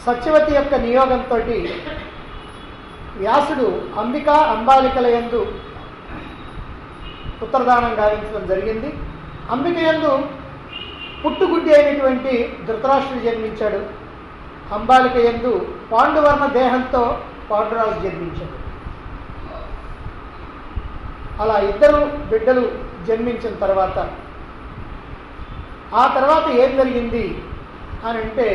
సత్యవతి యొక్క నియోగంతో వ్యాసుడు అంబిక అంబాలికల యందు పుత్రదానం గావించడం జరిగింది అంబిక యందు పుట్టుగుడ్డి అయినటువంటి ధృతరాష్ట్రుడు జన్మించాడు అంబాలిక యందు పాండువర్ణ దేహంతో పాండురాజు జన్మించాడు అలా ఇద్దరు బిడ్డలు జన్మించిన తర్వాత ఆ తర్వాత ఏం జరిగింది అని అంటే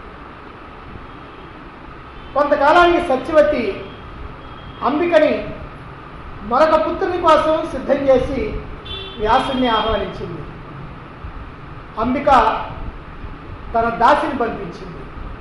కొంతకాలానికి సత్యవతి అంబికని మరొక పుత్రుని కోసం సిద్ధం చేసి వ్యాసుని ఆహ్వానించింది అంబిక తన దాసిని పంపించింది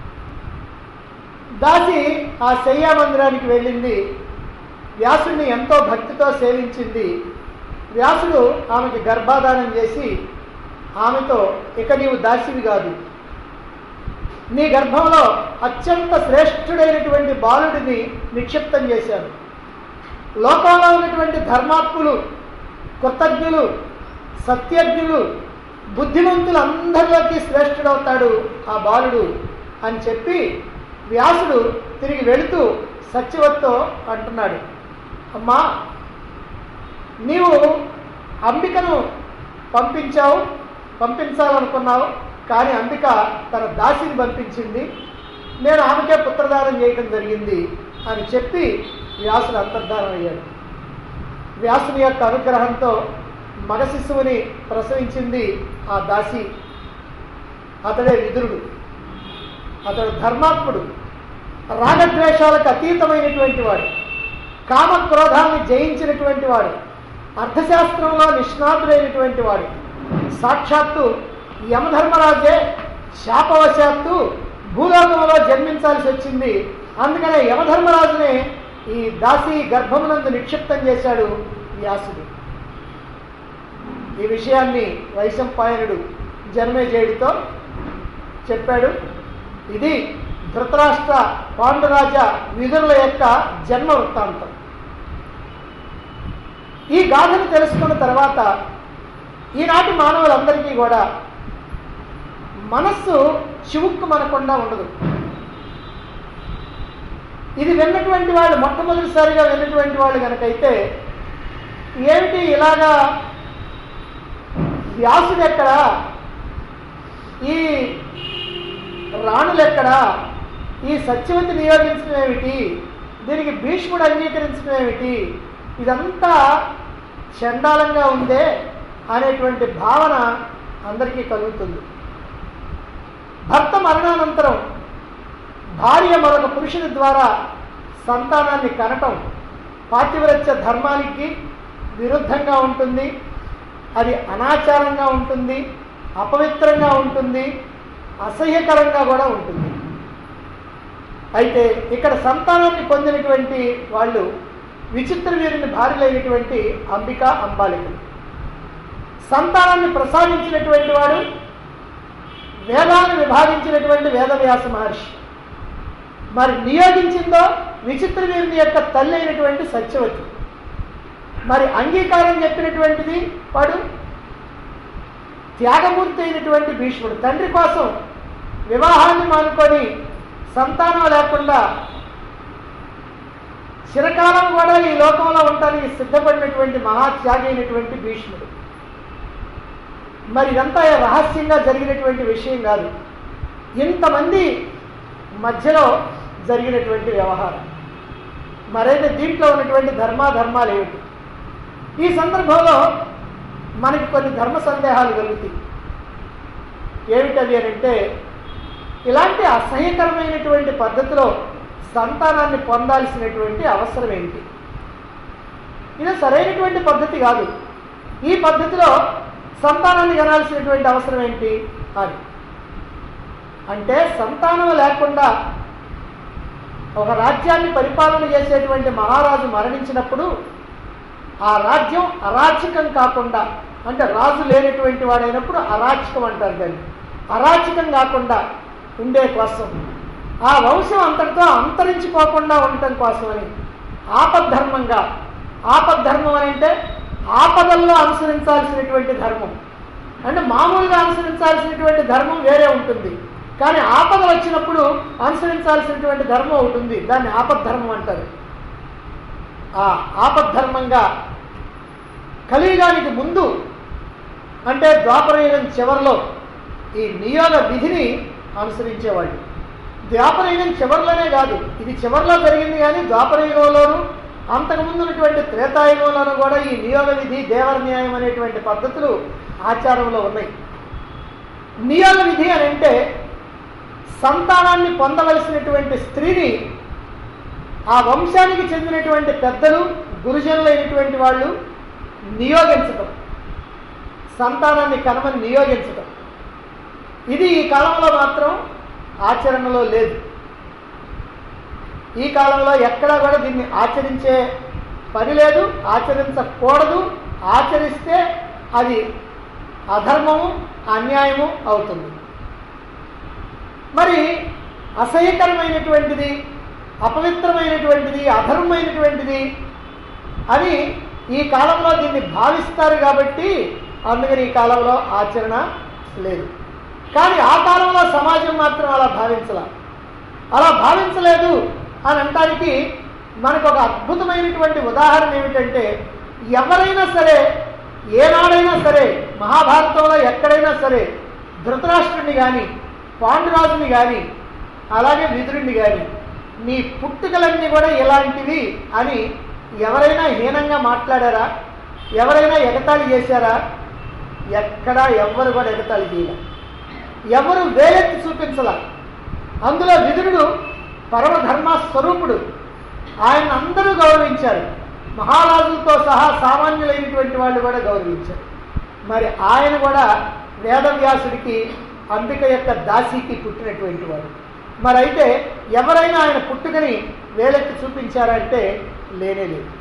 దాసి ఆ శయ్యా మందిరానికి వెళ్ళింది వ్యాసుడిని ఎంతో భక్తితో సేవించింది వ్యాసుడు ఆమెకి గర్భాధానం చేసి ఆమెతో ఇక నీవు దాసివి కాదు నీ గర్భంలో అత్యంత శ్రేష్ఠుడైనటువంటి బాలుడిని నిక్షిప్తం చేశాను లోకంలో ఉన్నటువంటి ధర్మాత్ములు కృతజ్ఞులు సత్యజ్ఞులు బుద్ధిమంతులు అందరిలోకి శ్రేష్ఠుడవుతాడు ఆ బాలుడు అని చెప్పి వ్యాసుడు తిరిగి వెళుతూ సత్యవత్తో అంటున్నాడు అమ్మా నీవు అంబికను పంపించావు పంపించాలనుకున్నావు కానీ అంబిక తన దాసిని పంపించింది నేను ఆమెకే పుత్రదానం చేయడం జరిగింది అని చెప్పి వ్యాసుడు అంతర్ధానం అయ్యాడు వ్యాసుని యొక్క అనుగ్రహంతో మగ శిశువుని ప్రసవించింది ఆ దాసి అతడే విదురుడు అతడు ధర్మాత్ముడు రాగద్వేషాలకు అతీతమైనటువంటి వాడు కామక్రోధాన్ని జయించినటువంటి వాడు అర్థశాస్త్రంలో నిష్ణాతుడైనటువంటి వాడు సాక్షాత్తు యమధర్మరాజే శాపవశాత్తు భూలోకంలో జన్మించాల్సి వచ్చింది అందుకనే యమధర్మరాజునే ఈ దాసి గర్భమునందు నిక్షిప్తం చేశాడు వ్యాసుడు ఈ విషయాన్ని వైశంపాయనుడు జన్మేజయుడితో చెప్పాడు ఇది ధృతరాష్ట్ర పాండురాజ విధుల యొక్క జన్మ వృత్తాంతం ఈ గాథను తెలుసుకున్న తర్వాత ఈనాటి మానవులందరికీ కూడా మనస్సు చివుక్కు మనకుండా ఉండదు ఇది విన్నటువంటి వాళ్ళు మొట్టమొదటిసారిగా విన్నటువంటి వాళ్ళు కనుకైతే ఏమిటి ఇలాగా వ్యాసుడు ఎక్కడా ఈ రాణులు ఎక్కడా ఈ సత్యవతి నియోగించడం ఏమిటి దీనికి భీష్ముడు అంగీకరించడం ఏమిటి ఇదంతా చండాలంగా ఉందే అనేటువంటి భావన అందరికీ కలుగుతుంది భర్త మరణానంతరం భార్య మరొక పురుషుని ద్వారా సంతానాన్ని కనటం పాతివ్రత్య ధర్మానికి విరుద్ధంగా ఉంటుంది అది అనాచారంగా ఉంటుంది అపవిత్రంగా ఉంటుంది అసహ్యకరంగా కూడా ఉంటుంది అయితే ఇక్కడ సంతానాన్ని పొందినటువంటి వాళ్ళు విచిత్ర వీరిని భార్యలైనటువంటి అంబిక అంబాలికలు సంతానాన్ని ప్రసాదించినటువంటి వాడు వేదాన్ని విభాగించినటువంటి వేదవ్యాస మహర్షి మరి నియోగించిందో విచిత్ర వీరుని యొక్క తల్లి అయినటువంటి సత్యవతి మరి అంగీకారం చెప్పినటువంటిది వాడు త్యాగమూర్తి అయినటువంటి భీష్ముడు తండ్రి కోసం వివాహాన్ని మానుకొని సంతానం లేకుండా చిరకాలం కూడా ఈ లోకంలో ఉండడానికి సిద్ధపడినటువంటి మహాత్యాగి అయినటువంటి భీష్ముడు మరి ఇదంతా రహస్యంగా జరిగినటువంటి విషయం కాదు ఇంతమంది మధ్యలో జరిగినటువంటి వ్యవహారం మరైతే దీంట్లో ఉన్నటువంటి ధర్మాధర్మాలు ఏమిటి ఈ సందర్భంలో మనకి కొన్ని ధర్మ సందేహాలు కలుగుతాయి ఏమిటవి అని అంటే ఇలాంటి అసహ్యకరమైనటువంటి పద్ధతిలో సంతానాన్ని పొందాల్సినటువంటి అవసరం ఏంటి ఇది సరైనటువంటి పద్ధతి కాదు ఈ పద్ధతిలో సంతానాన్ని కనాల్సినటువంటి అవసరం ఏంటి అని అంటే సంతానం లేకుండా ఒక రాజ్యాన్ని పరిపాలన చేసేటువంటి మహారాజు మరణించినప్పుడు ఆ రాజ్యం అరాచకం కాకుండా అంటే రాజు లేనటువంటి వాడైనప్పుడు అరాచకం అంటారు దాన్ని అరాచకం కాకుండా ఉండే కోసం ఆ వంశం అంతటితో అంతరించిపోకుండా ఉండటం కోసమని ఆపద్ధర్మంగా ఆపద్ధర్మం అని అంటే ఆపదల్లో అనుసరించాల్సినటువంటి ధర్మం అంటే మామూలుగా అనుసరించాల్సినటువంటి ధర్మం వేరే ఉంటుంది కానీ ఆపద వచ్చినప్పుడు అనుసరించాల్సినటువంటి ధర్మం ఒకటి ఉంది దాన్ని ఆపద్ధర్మం అంటారు ఆ ఆపద్ధర్మంగా కలియుగానికి ముందు అంటే ద్వాపరయుగం చివరిలో ఈ నియోగ విధిని అనుసరించేవాళ్ళు ద్వాపరయుగం చివరిలోనే కాదు ఇది చివరిలో జరిగింది కానీ ద్వాపరయుగంలోనూ అంతకుముందు ఉన్నటువంటి త్రేతాయుగంలోనూ కూడా ఈ నియోగ విధి దేవర న్యాయం అనేటువంటి పద్ధతులు ఆచారంలో ఉన్నాయి నియోగ విధి అని అంటే సంతానాన్ని పొందవలసినటువంటి స్త్రీని ఆ వంశానికి చెందినటువంటి పెద్దలు గురుజనులైనటువంటి వాళ్ళు నియోగించటం సంతానాన్ని కనమని నియోగించటం ఇది ఈ కాలంలో మాత్రం ఆచరణలో లేదు ఈ కాలంలో ఎక్కడా కూడా దీన్ని ఆచరించే పని లేదు ఆచరించకూడదు ఆచరిస్తే అది అధర్మము అన్యాయము అవుతుంది మరి అసహ్యకరమైనటువంటిది అపవిత్రమైనటువంటిది అధర్మమైనటువంటిది అని ఈ కాలంలో దీన్ని భావిస్తారు కాబట్టి అందుకని ఈ కాలంలో ఆచరణ లేదు కానీ ఆ కాలంలో సమాజం మాత్రం అలా భావించలా అలా భావించలేదు అని అనటానికి మనకు ఒక అద్భుతమైనటువంటి ఉదాహరణ ఏమిటంటే ఎవరైనా సరే ఏనాడైనా సరే మహాభారతంలో ఎక్కడైనా సరే ధృతరాష్ట్రుని కానీ పాండురాజుని కానీ అలాగే విదురుణ్ణి కానీ నీ పుట్టుకలన్నీ కూడా ఇలాంటివి అని ఎవరైనా హీనంగా మాట్లాడారా ఎవరైనా ఎగతాళి చేశారా ఎక్కడా ఎవ్వరు కూడా ఎగతాళి చేయలే ఎవరు వేలెత్తి చూపించలా అందులో విదురుడు పరమధర్మ స్వరూపుడు ఆయన అందరూ గౌరవించారు మహారాజులతో సహా సామాన్యులైనటువంటి వాళ్ళు కూడా గౌరవించారు మరి ఆయన కూడా వేదవ్యాసుడికి అంబిక యొక్క దాసికి పుట్టినటువంటి వాడు మరి అయితే ఎవరైనా ఆయన పుట్టుకని వేలెత్తి చూపించారంటే లేనే లేదు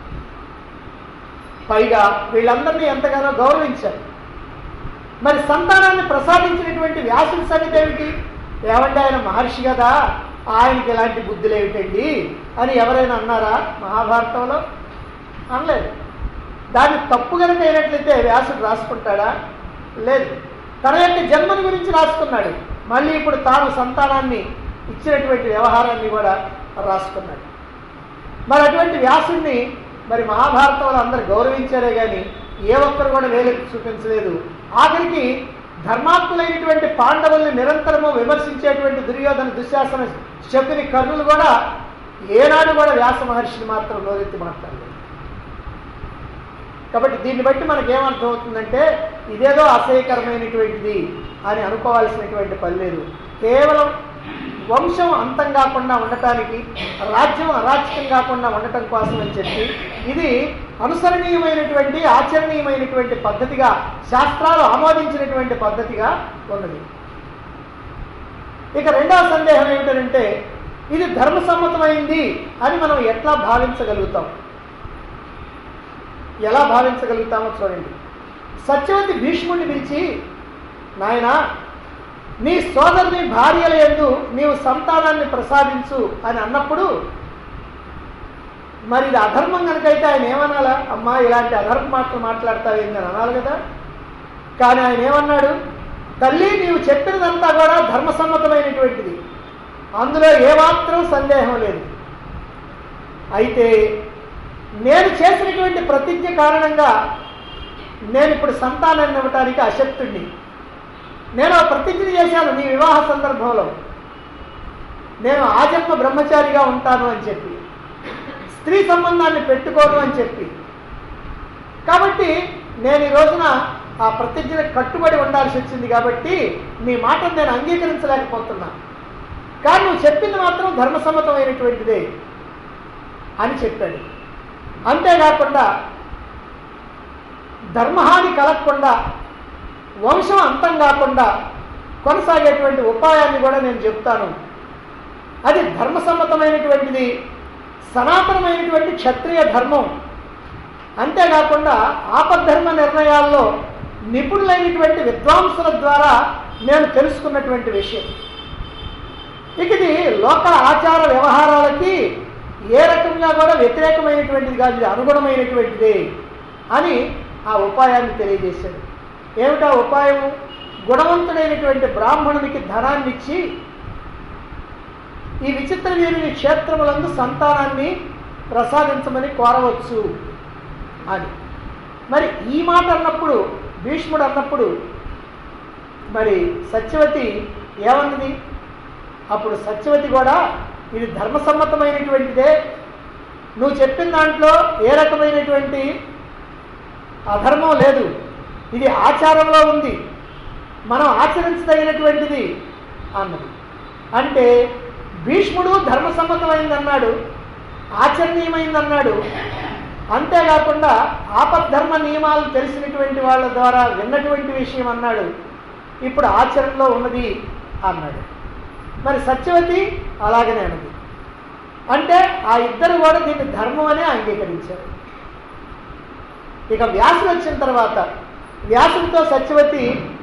పైగా వీళ్ళందరినీ ఎంతగానో గౌరవించారు మరి సంతానాన్ని ప్రసాదించినటువంటి వ్యాసుడి సంగతి ఏమిటి ఏమంటే ఆయన మహర్షి కదా ఆయనకి ఎలాంటి బుద్ధులు ఏమిటండి అని ఎవరైనా అన్నారా మహాభారతంలో అనలేదు దాన్ని తప్పు కనుక అయినట్లయితే వ్యాసుడు రాసుకుంటాడా లేదు తన యొక్క జన్మని గురించి రాసుకున్నాడు మళ్ళీ ఇప్పుడు తాను సంతానాన్ని ఇచ్చినటువంటి వ్యవహారాన్ని కూడా రాసుకున్నాడు మరి అటువంటి వ్యాసుడిని మరి మహాభారతంలో అందరు గౌరవించారే కానీ ఏ ఒక్కరు కూడా వేలెత్తి చూపించలేదు ఆఖరికి ధర్మాత్ములైనటువంటి పాండవుల్ని నిరంతరము విమర్శించేటువంటి దుర్యోధన దుశ్శాసన శకుని కర్ణులు కూడా ఏనాడు కూడా వ్యాస మహర్షిని మాత్రం నోరెత్తి మాట్లాడలేదు కాబట్టి దీన్ని బట్టి మనకి ఏమర్థం అవుతుందంటే ఇదేదో అసహ్యకరమైనటువంటిది అని అనుకోవాల్సినటువంటి పని లేదు కేవలం వంశం అంతం కాకుండా ఉండటానికి రాజ్యం అరాచకం కాకుండా ఉండటం కోసం అని చెప్పి ఇది అనుసరణీయమైనటువంటి ఆచరణీయమైనటువంటి పద్ధతిగా శాస్త్రాలు ఆమోదించినటువంటి పద్ధతిగా ఉన్నది ఇక రెండవ సందేహం ఏమిటంటే ఇది ధర్మసమ్మతమైంది అని మనం ఎట్లా భావించగలుగుతాం ఎలా భావించగలుగుతామో చూడండి సత్యవతి భీష్ముడిని పిలిచి నాయనా నీ సోదరుని భార్యల ఎందు నీవు సంతానాన్ని ప్రసాదించు అని అన్నప్పుడు మరి ఇది అధర్మం కనుకైతే ఆయన ఏమనాలా అమ్మా ఇలాంటి అధర్మ మాటలు మాట్లాడతావేంది అని అనాలి కదా కానీ ఆయన ఏమన్నాడు తల్లి నీవు చెప్పినదంతా కూడా ధర్మసమ్మతమైనటువంటిది అందులో ఏమాత్రం సందేహం లేదు అయితే నేను చేసినటువంటి ప్రతిజ్ఞ కారణంగా నేను ఇప్పుడు సంతానాన్ని ఇవ్వటానికి అశక్తుణ్ణి నేను ఆ ప్రతిజ్ఞ చేశాను నీ వివాహ సందర్భంలో నేను ఆజన్మ బ్రహ్మచారిగా ఉంటాను అని చెప్పి స్త్రీ సంబంధాన్ని పెట్టుకోను అని చెప్పి కాబట్టి నేను ఈ రోజున ఆ ప్రతిజ్ఞకు కట్టుబడి ఉండాల్సి వచ్చింది కాబట్టి నీ మాటను నేను అంగీకరించలేకపోతున్నా కానీ నువ్వు చెప్పింది మాత్రం ధర్మసమ్మతమైనటువంటిదే అని చెప్పాడు అంతేకాకుండా ధర్మహాని కలగకుండా వంశం అంతం కాకుండా కొనసాగేటువంటి ఉపాయాన్ని కూడా నేను చెప్తాను అది ధర్మసమ్మతమైనటువంటిది సనాతనమైనటువంటి క్షత్రియ ధర్మం అంతేకాకుండా ఆపద్ధర్మ నిర్ణయాల్లో నిపుణులైనటువంటి విద్వాంసుల ద్వారా నేను తెలుసుకున్నటువంటి విషయం ఇక ఇది లోక ఆచార వ్యవహారాలకి ఏ రకంగా కూడా వ్యతిరేకమైనటువంటిది కాదు ఇది అనుగుణమైనటువంటిది అని ఆ ఉపాయాన్ని తెలియజేశాడు ఏమిటా ఉపాయము గుణవంతుడైనటువంటి బ్రాహ్మణునికి ధనాన్ని ఇచ్చి ఈ విచిత్ర వీరుని క్షేత్రములందు సంతానాన్ని ప్రసాదించమని కోరవచ్చు అని మరి ఈ మాట అన్నప్పుడు భీష్ముడు అన్నప్పుడు మరి సత్యవతి ఏమన్నది అప్పుడు సత్యవతి కూడా ఇది ధర్మసమ్మతమైనటువంటిదే నువ్వు చెప్పిన దాంట్లో ఏ రకమైనటువంటి అధర్మం లేదు ఇది ఆచారంలో ఉంది మనం ఆచరించదగినటువంటిది అన్నది అంటే భీష్ముడు ధర్మసమ్మతమైందన్నాడు ఆచరణీయమైందన్నాడు అంతేకాకుండా ఆపద్ధర్మ నియమాలు తెలిసినటువంటి వాళ్ళ ద్వారా విన్నటువంటి విషయం అన్నాడు ఇప్పుడు ఆచరణలో ఉన్నది అన్నాడు మరి సత్యవతి అలాగనే అన్నది అంటే ఆ ఇద్దరు కూడా దీన్ని ధర్మం అనే అంగీకరించారు ఇక వ్యాసుడు వచ్చిన తర్వాత వ్యాసుడితో సత్యవతి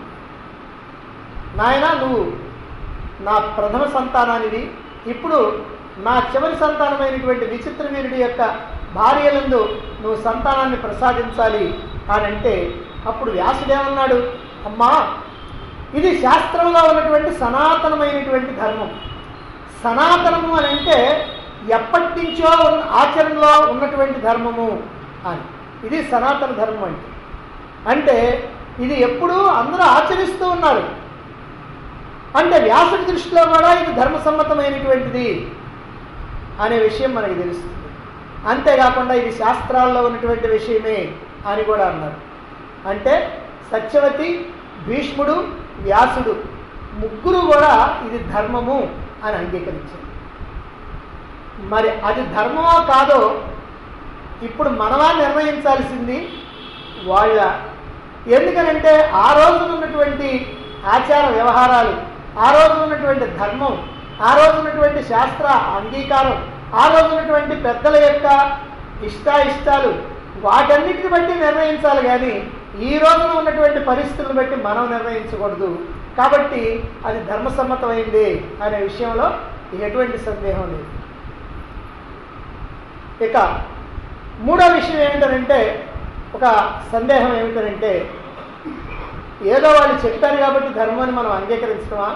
నాయన నువ్వు నా ప్రథమ సంతానానివి ఇప్పుడు నా చివరి సంతానమైనటువంటి విచిత్ర వీరుడి యొక్క భార్యలందు నువ్వు సంతానాన్ని ప్రసాదించాలి అని అంటే అప్పుడు వ్యాసుడేమన్నాడు అమ్మా ఇది శాస్త్రంలో ఉన్నటువంటి సనాతనమైనటువంటి ధర్మం సనాతనము అని అంటే ఎప్పటి నుంచో ఉన్న ఆచరణలో ఉన్నటువంటి ధర్మము అని ఇది సనాతన ధర్మం అంటే అంటే ఇది ఎప్పుడూ అందరూ ఆచరిస్తూ ఉన్నారు అంటే వ్యాసుడి దృష్టిలో కూడా ఇది ధర్మసమ్మతమైనటువంటిది అనే విషయం మనకి తెలుస్తుంది అంతేకాకుండా ఇది శాస్త్రాల్లో ఉన్నటువంటి విషయమే అని కూడా అన్నారు అంటే సత్యవతి భీష్ముడు వ్యాసుడు ముగ్గురు కూడా ఇది ధర్మము అని అంగీకరించారు మరి అది ధర్మమో కాదో ఇప్పుడు మనమా నిర్ణయించాల్సింది వాళ్ళ ఎందుకనంటే ఆ రోజున ఉన్నటువంటి ఆచార వ్యవహారాలు ఆ రోజు ఉన్నటువంటి ధర్మం ఆ రోజు ఉన్నటువంటి శాస్త్ర అంగీకారం ఆ రోజు ఉన్నటువంటి పెద్దల యొక్క ఇష్టాయిష్టాలు వాటన్నిటిని బట్టి నిర్ణయించాలి కానీ ఈ రోజున ఉన్నటువంటి పరిస్థితులను బట్టి మనం నిర్ణయించకూడదు కాబట్టి అది ధర్మసమ్మతమైంది అనే విషయంలో ఎటువంటి సందేహం లేదు ఇక మూడో విషయం ఏమిటనంటే ఒక సందేహం ఏమిటనంటే ఏదో వాళ్ళు చెప్పారు కాబట్టి ధర్మాన్ని మనం అంగీకరించడమా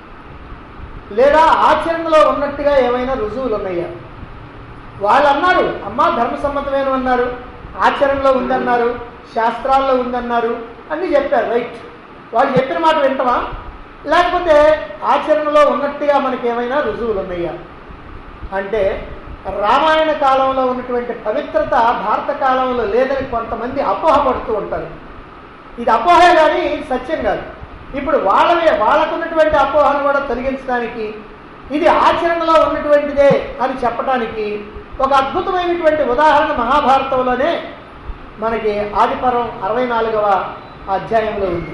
లేదా ఆచరణలో ఉన్నట్టుగా ఏమైనా రుజువులు ఉన్నాయా వాళ్ళు అన్నారు అమ్మా ధర్మసమ్మతమైన అన్నారు ఆచరణలో ఉందన్నారు శాస్త్రాల్లో ఉందన్నారు అన్నీ చెప్పారు రైట్ వాళ్ళు చెప్పిన మాట వింటమా లేకపోతే ఆచరణలో ఉన్నట్టుగా మనకి ఏమైనా రుజువులు ఉన్నాయా అంటే రామాయణ కాలంలో ఉన్నటువంటి పవిత్రత భారత కాలంలో లేదని కొంతమంది అపోహపడుతూ ఉంటారు ఇది అపోహే కానీ సత్యం కాదు ఇప్పుడు వాళ్ళవే వాళ్ళకున్నటువంటి అపోహను కూడా తొలగించడానికి ఇది ఆచరణలో ఉన్నటువంటిదే అని చెప్పడానికి ఒక అద్భుతమైనటువంటి ఉదాహరణ మహాభారతంలోనే మనకి ఆదిపర్వం అరవై నాలుగవ అధ్యాయంలో ఉంది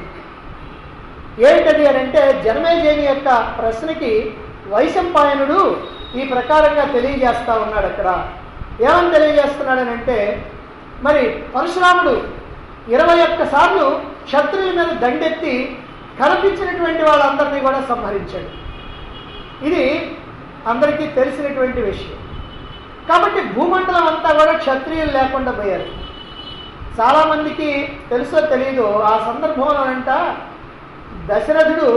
ఏంటది అని అంటే జనమేజయుని యొక్క ప్రశ్నకి వైశంపాయనుడు ఈ ప్రకారంగా తెలియజేస్తా ఉన్నాడు అక్కడ ఏమని తెలియజేస్తున్నాడని అంటే మరి పరశురాముడు ఇరవై ఒక్క సార్లు క్షత్రియుల మీద దండెత్తి కనిపించినటువంటి వాళ్ళందరినీ కూడా సంహరించాడు ఇది అందరికీ తెలిసినటువంటి విషయం కాబట్టి భూమండలం అంతా కూడా క్షత్రియులు లేకుండా పోయారు చాలామందికి తెలుసో తెలియదు ఆ సందర్భంలో అంట దశరథుడు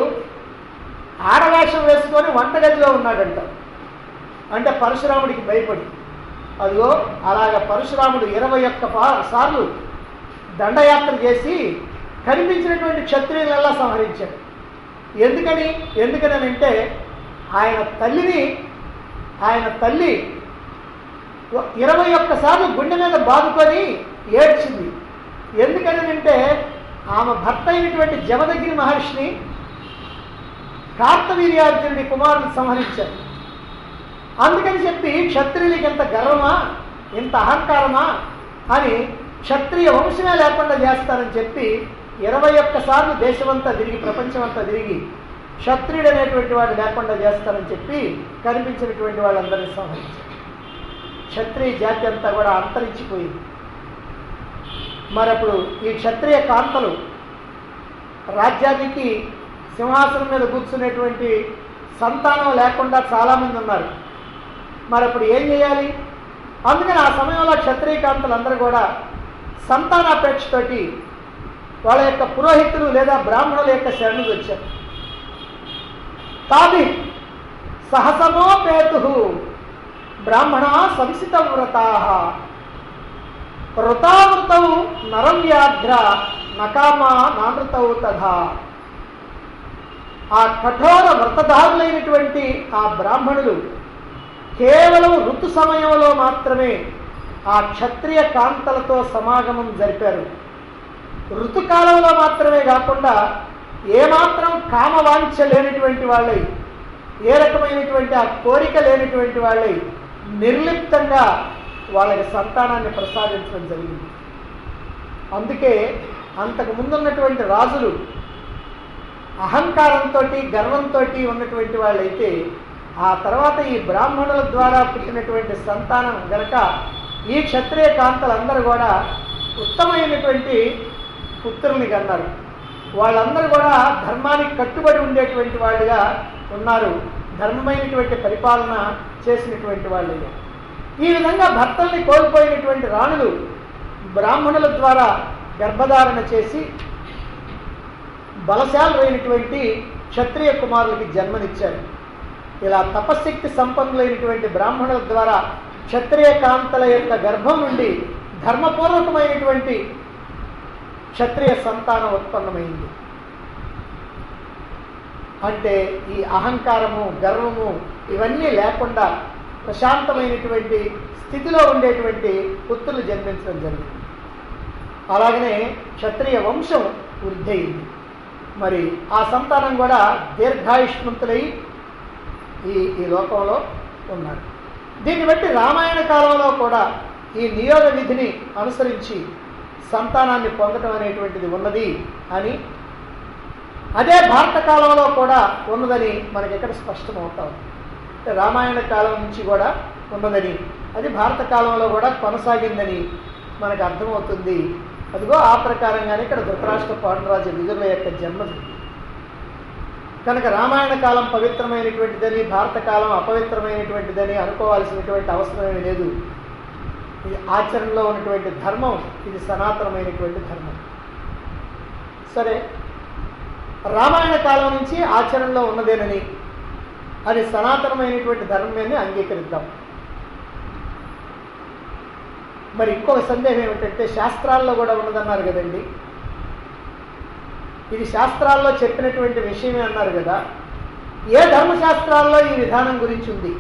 ఆడవేషం వేసుకొని వంటగదిలో ఉన్నాడంట అంటే పరశురాముడికి భయపడి అదిగో అలాగ పరశురాముడు ఇరవై ఒక్క పా- సార్లు దండయాత్ర చేసి కనిపించినటువంటి క్షత్రియులల్లా సంహరించాడు ఎందుకని ఎందుకని అంటే ఆయన తల్లిని ఆయన తల్లి ఇరవై ఒక్కసార్లు గుండె మీద బాదుకొని ఏడ్చింది ఎందుకని అంటే ఆమె భర్త అయినటువంటి జమదగిరి మహర్షిని కార్తవీర్యార్జునుడి కుమారుని సంహరించారు అందుకని చెప్పి క్షత్రియులకి ఇంత గర్వమా ఇంత అహంకారమా అని క్షత్రియ వంశమే లేకుండా చేస్తారని చెప్పి ఇరవై ఒక్కసార్లు దేశమంతా తిరిగి ప్రపంచమంతా తిరిగి క్షత్రియుడు అనేటువంటి వాడు లేకుండా చేస్తారని చెప్పి కనిపించినటువంటి వాళ్ళందరినీ సంహరించారు క్షత్రియ జాతి అంతా కూడా అంతరించిపోయింది మరప్పుడు ఈ క్షత్రియ కాంతలు రాజ్యానికి సింహాసనం మీద కూర్చునేటువంటి సంతానం లేకుండా చాలామంది ఉన్నారు మరప్పుడు ఏం చేయాలి అందుకని ఆ సమయంలో క్షత్రియ కాంతలు అందరూ కూడా సంతానాపేక్షతోటి వాళ్ళ యొక్క పురోహితులు లేదా బ్రాహ్మణుల యొక్క శరణులు వచ్చారు తాబి సహసమోపేతు బ్రాహ్మణ సంసిత వ్రతా వృతావృతౌ నరం వ్యాఘ్ర నకామా నానృతౌ తథా ఆ కఠోర వ్రతధారులైనటువంటి ఆ బ్రాహ్మణులు కేవలం ఋతు సమయంలో మాత్రమే ఆ క్షత్రియ కాంతలతో సమాగమం జరిపారు ఋతుకాలంలో మాత్రమే కాకుండా ఏమాత్రం కామవాంఛ లేనటువంటి వాళ్ళై ఏ రకమైనటువంటి ఆ కోరిక లేనటువంటి వాళ్ళై నిర్లిప్తంగా వాళ్ళకి సంతానాన్ని ప్రసాదించడం జరిగింది అందుకే అంతకు ముందున్నటువంటి రాజులు అహంకారంతో గర్వంతో ఉన్నటువంటి వాళ్ళైతే ఆ తర్వాత ఈ బ్రాహ్మణుల ద్వారా పుట్టినటువంటి సంతానం గనక ఈ క్షత్రియ కాంతలందరూ కూడా ఉత్తమైనటువంటి పుత్రుల్ని కన్నారు వాళ్ళందరూ కూడా ధర్మానికి కట్టుబడి ఉండేటువంటి వాళ్ళుగా ఉన్నారు ధర్మమైనటువంటి పరిపాలన చేసినటువంటి వాళ్ళు ఈ విధంగా భర్తల్ని కోల్పోయినటువంటి రాణులు బ్రాహ్మణుల ద్వారా గర్భధారణ చేసి బలశాలైనటువంటి క్షత్రియ కుమారులకి జన్మనిచ్చారు ఇలా తపశక్తి సంపన్నులైనటువంటి బ్రాహ్మణుల ద్వారా క్షత్రియ కాంతల యొక్క గర్భం నుండి ధర్మపూర్వకమైనటువంటి క్షత్రియ సంతానం ఉత్పన్నమైంది అంటే ఈ అహంకారము గర్వము ఇవన్నీ లేకుండా ప్రశాంతమైనటువంటి స్థితిలో ఉండేటువంటి పుత్రులు జన్మించడం జరిగింది అలాగనే క్షత్రియ వంశం వృద్ధి అయింది మరి ఆ సంతానం కూడా దీర్ఘాయుష్మంతులై ఈ ఈ లోకంలో ఉన్నారు దీన్ని బట్టి రామాయణ కాలంలో కూడా ఈ నియోగ విధిని అనుసరించి సంతానాన్ని పొందటం అనేటువంటిది ఉన్నది అని అదే భారత కాలంలో కూడా ఉన్నదని మనకి ఎక్కడ స్పష్టమవుతాం అంటే రామాయణ కాలం నుంచి కూడా ఉన్నదని అది భారత కాలంలో కూడా కొనసాగిందని మనకు అర్థమవుతుంది అదిగో ఆ ప్రకారంగానే ఇక్కడ ధృతరాష్ట్ర పాండురాజు విదురుల యొక్క జన్మ కనుక రామాయణ కాలం పవిత్రమైనటువంటిదని భారత కాలం అపవిత్రమైనటువంటిదని అనుకోవాల్సినటువంటి అవసరమేమీ లేదు ఇది ఆచరణలో ఉన్నటువంటి ధర్మం ఇది సనాతనమైనటువంటి ధర్మం సరే రామాయణ కాలం నుంచి ఆచరణలో ఉన్నదేనని అది సనాతనమైనటువంటి ధర్మమని అంగీకరిద్దాం మరి ఇంకొక సందేహం ఏమిటంటే శాస్త్రాల్లో కూడా ఉన్నదన్నారు కదండి ఇది శాస్త్రాల్లో చెప్పినటువంటి విషయమే అన్నారు కదా ఏ ధర్మశాస్త్రాల్లో ఈ విధానం గురించి ఉంది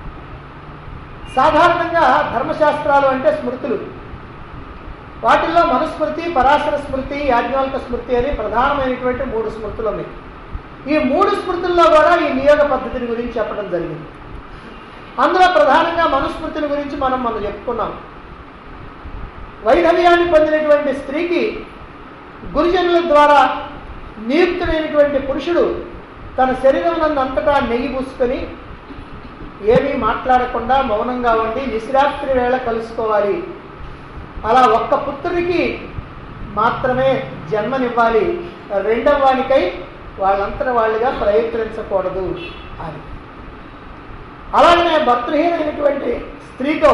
సాధారణంగా ధర్మశాస్త్రాలు అంటే స్మృతులు వాటిల్లో మనుస్మృతి పరాశర స్మృతి యాజ్ఞాల్క స్మృతి అని ప్రధానమైనటువంటి మూడు స్మృతులు ఉన్నాయి ఈ మూడు స్మృతుల్లో కూడా ఈ నియోగ పద్ధతిని గురించి చెప్పడం జరిగింది అందులో ప్రధానంగా మనుస్మృతిని గురించి మనం మనం చెప్పుకున్నాం వైధవ్యాన్ని పొందినటువంటి స్త్రీకి గురుజనుల ద్వారా నియుక్తుడైనటువంటి పురుషుడు తన శరీరం నందంతటా నెయ్యి పూసుకొని ఏమీ మాట్లాడకుండా మౌనంగా ఉండి నిశిరాత్రి వేళ కలుసుకోవాలి అలా ఒక్క పుత్రుడికి మాత్రమే జన్మనివ్వాలి రెండవ వానికై వాళ్ళంతట వాళ్ళుగా ప్రయత్నించకూడదు అని అలాగనే భర్తృహీనమైనటువంటి స్త్రీతో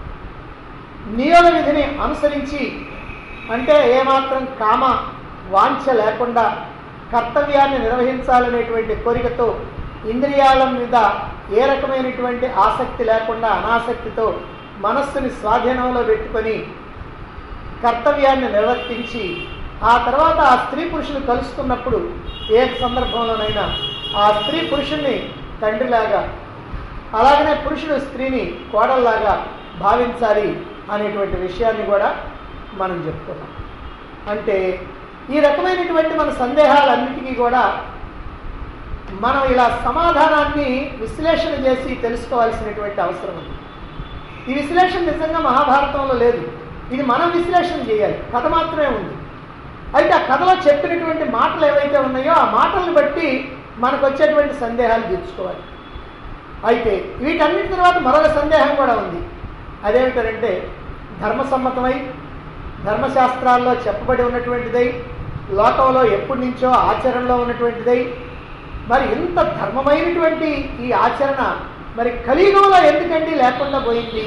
నియోగ విధిని అనుసరించి అంటే ఏమాత్రం కామ వాంఛ లేకుండా కర్తవ్యాన్ని నిర్వహించాలనేటువంటి కోరికతో ఇంద్రియాల మీద ఏ రకమైనటువంటి ఆసక్తి లేకుండా అనాసక్తితో మనస్సుని స్వాధీనంలో పెట్టుకొని కర్తవ్యాన్ని నిర్వర్తించి ఆ తర్వాత ఆ స్త్రీ పురుషులు కలుసుకున్నప్పుడు ఏ సందర్భంలోనైనా ఆ స్త్రీ పురుషుణ్ణి తండ్రిలాగా అలాగనే పురుషుడు స్త్రీని కోడల్లాగా భావించాలి అనేటువంటి విషయాన్ని కూడా మనం చెప్పుకున్నాం అంటే ఈ రకమైనటువంటి మన సందేహాలన్నిటికీ కూడా మనం ఇలా సమాధానాన్ని విశ్లేషణ చేసి తెలుసుకోవాల్సినటువంటి అవసరం ఉంది ఈ విశ్లేషణ నిజంగా మహాభారతంలో లేదు ఇది మనం విశ్లేషణ చేయాలి కథ మాత్రమే ఉంది అయితే ఆ కథలో చెప్పినటువంటి మాటలు ఏవైతే ఉన్నాయో ఆ మాటలను బట్టి మనకు వచ్చేటువంటి సందేహాలు తీర్చుకోవాలి అయితే వీటన్నిటి తర్వాత మరొక సందేహం కూడా ఉంది అదేమిటంటే ధర్మసమ్మతమై ధర్మశాస్త్రాల్లో చెప్పబడి ఉన్నటువంటిదై లోకంలో ఎప్పటి నుంచో ఆచరణలో ఉన్నటువంటిదై మరి ఇంత ధర్మమైనటువంటి ఈ ఆచరణ మరి కలియుగంలో ఎందుకండి లేకుండా పోయింది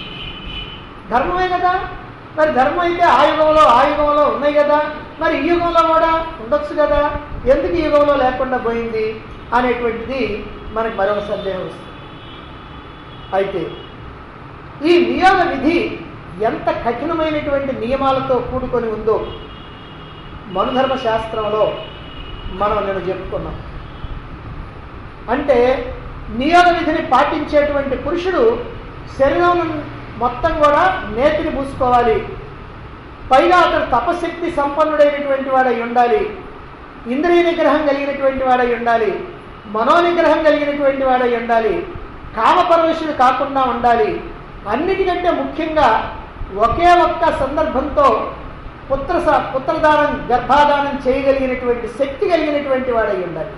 ధర్మమే కదా మరి ధర్మం అయితే ఆ యుగంలో ఆ యుగంలో ఉన్నాయి కదా మరి ఈ యుగంలో కూడా ఉండొచ్చు కదా ఎందుకు ఈ యుగంలో లేకుండా పోయింది అనేటువంటిది మనకి మరొక సందేహం వస్తుంది అయితే ఈ నియోగ విధి ఎంత కఠినమైనటువంటి నియమాలతో కూడుకొని ఉందో మనుధర్మ శాస్త్రంలో మనం నేను చెప్పుకున్నాం అంటే నియోగ విధిని పాటించేటువంటి పురుషుడు శరీరం మొత్తం కూడా నేతిని పూసుకోవాలి పైగా అతను తపశక్తి సంపన్నుడైనటువంటి వాడై ఉండాలి ఇంద్రియ నిగ్రహం కలిగినటువంటి వాడై ఉండాలి మనోనిగ్రహం కలిగినటువంటి వాడై ఉండాలి కామపరవశుడు కాకుండా ఉండాలి అన్నిటికంటే ముఖ్యంగా ఒకే ఒక్క సందర్భంతో పుత్ర స- పుత్రదానం గర్భాధానం చేయగలిగినటువంటి శక్తి కలిగినటువంటి వాడై ఉండాలి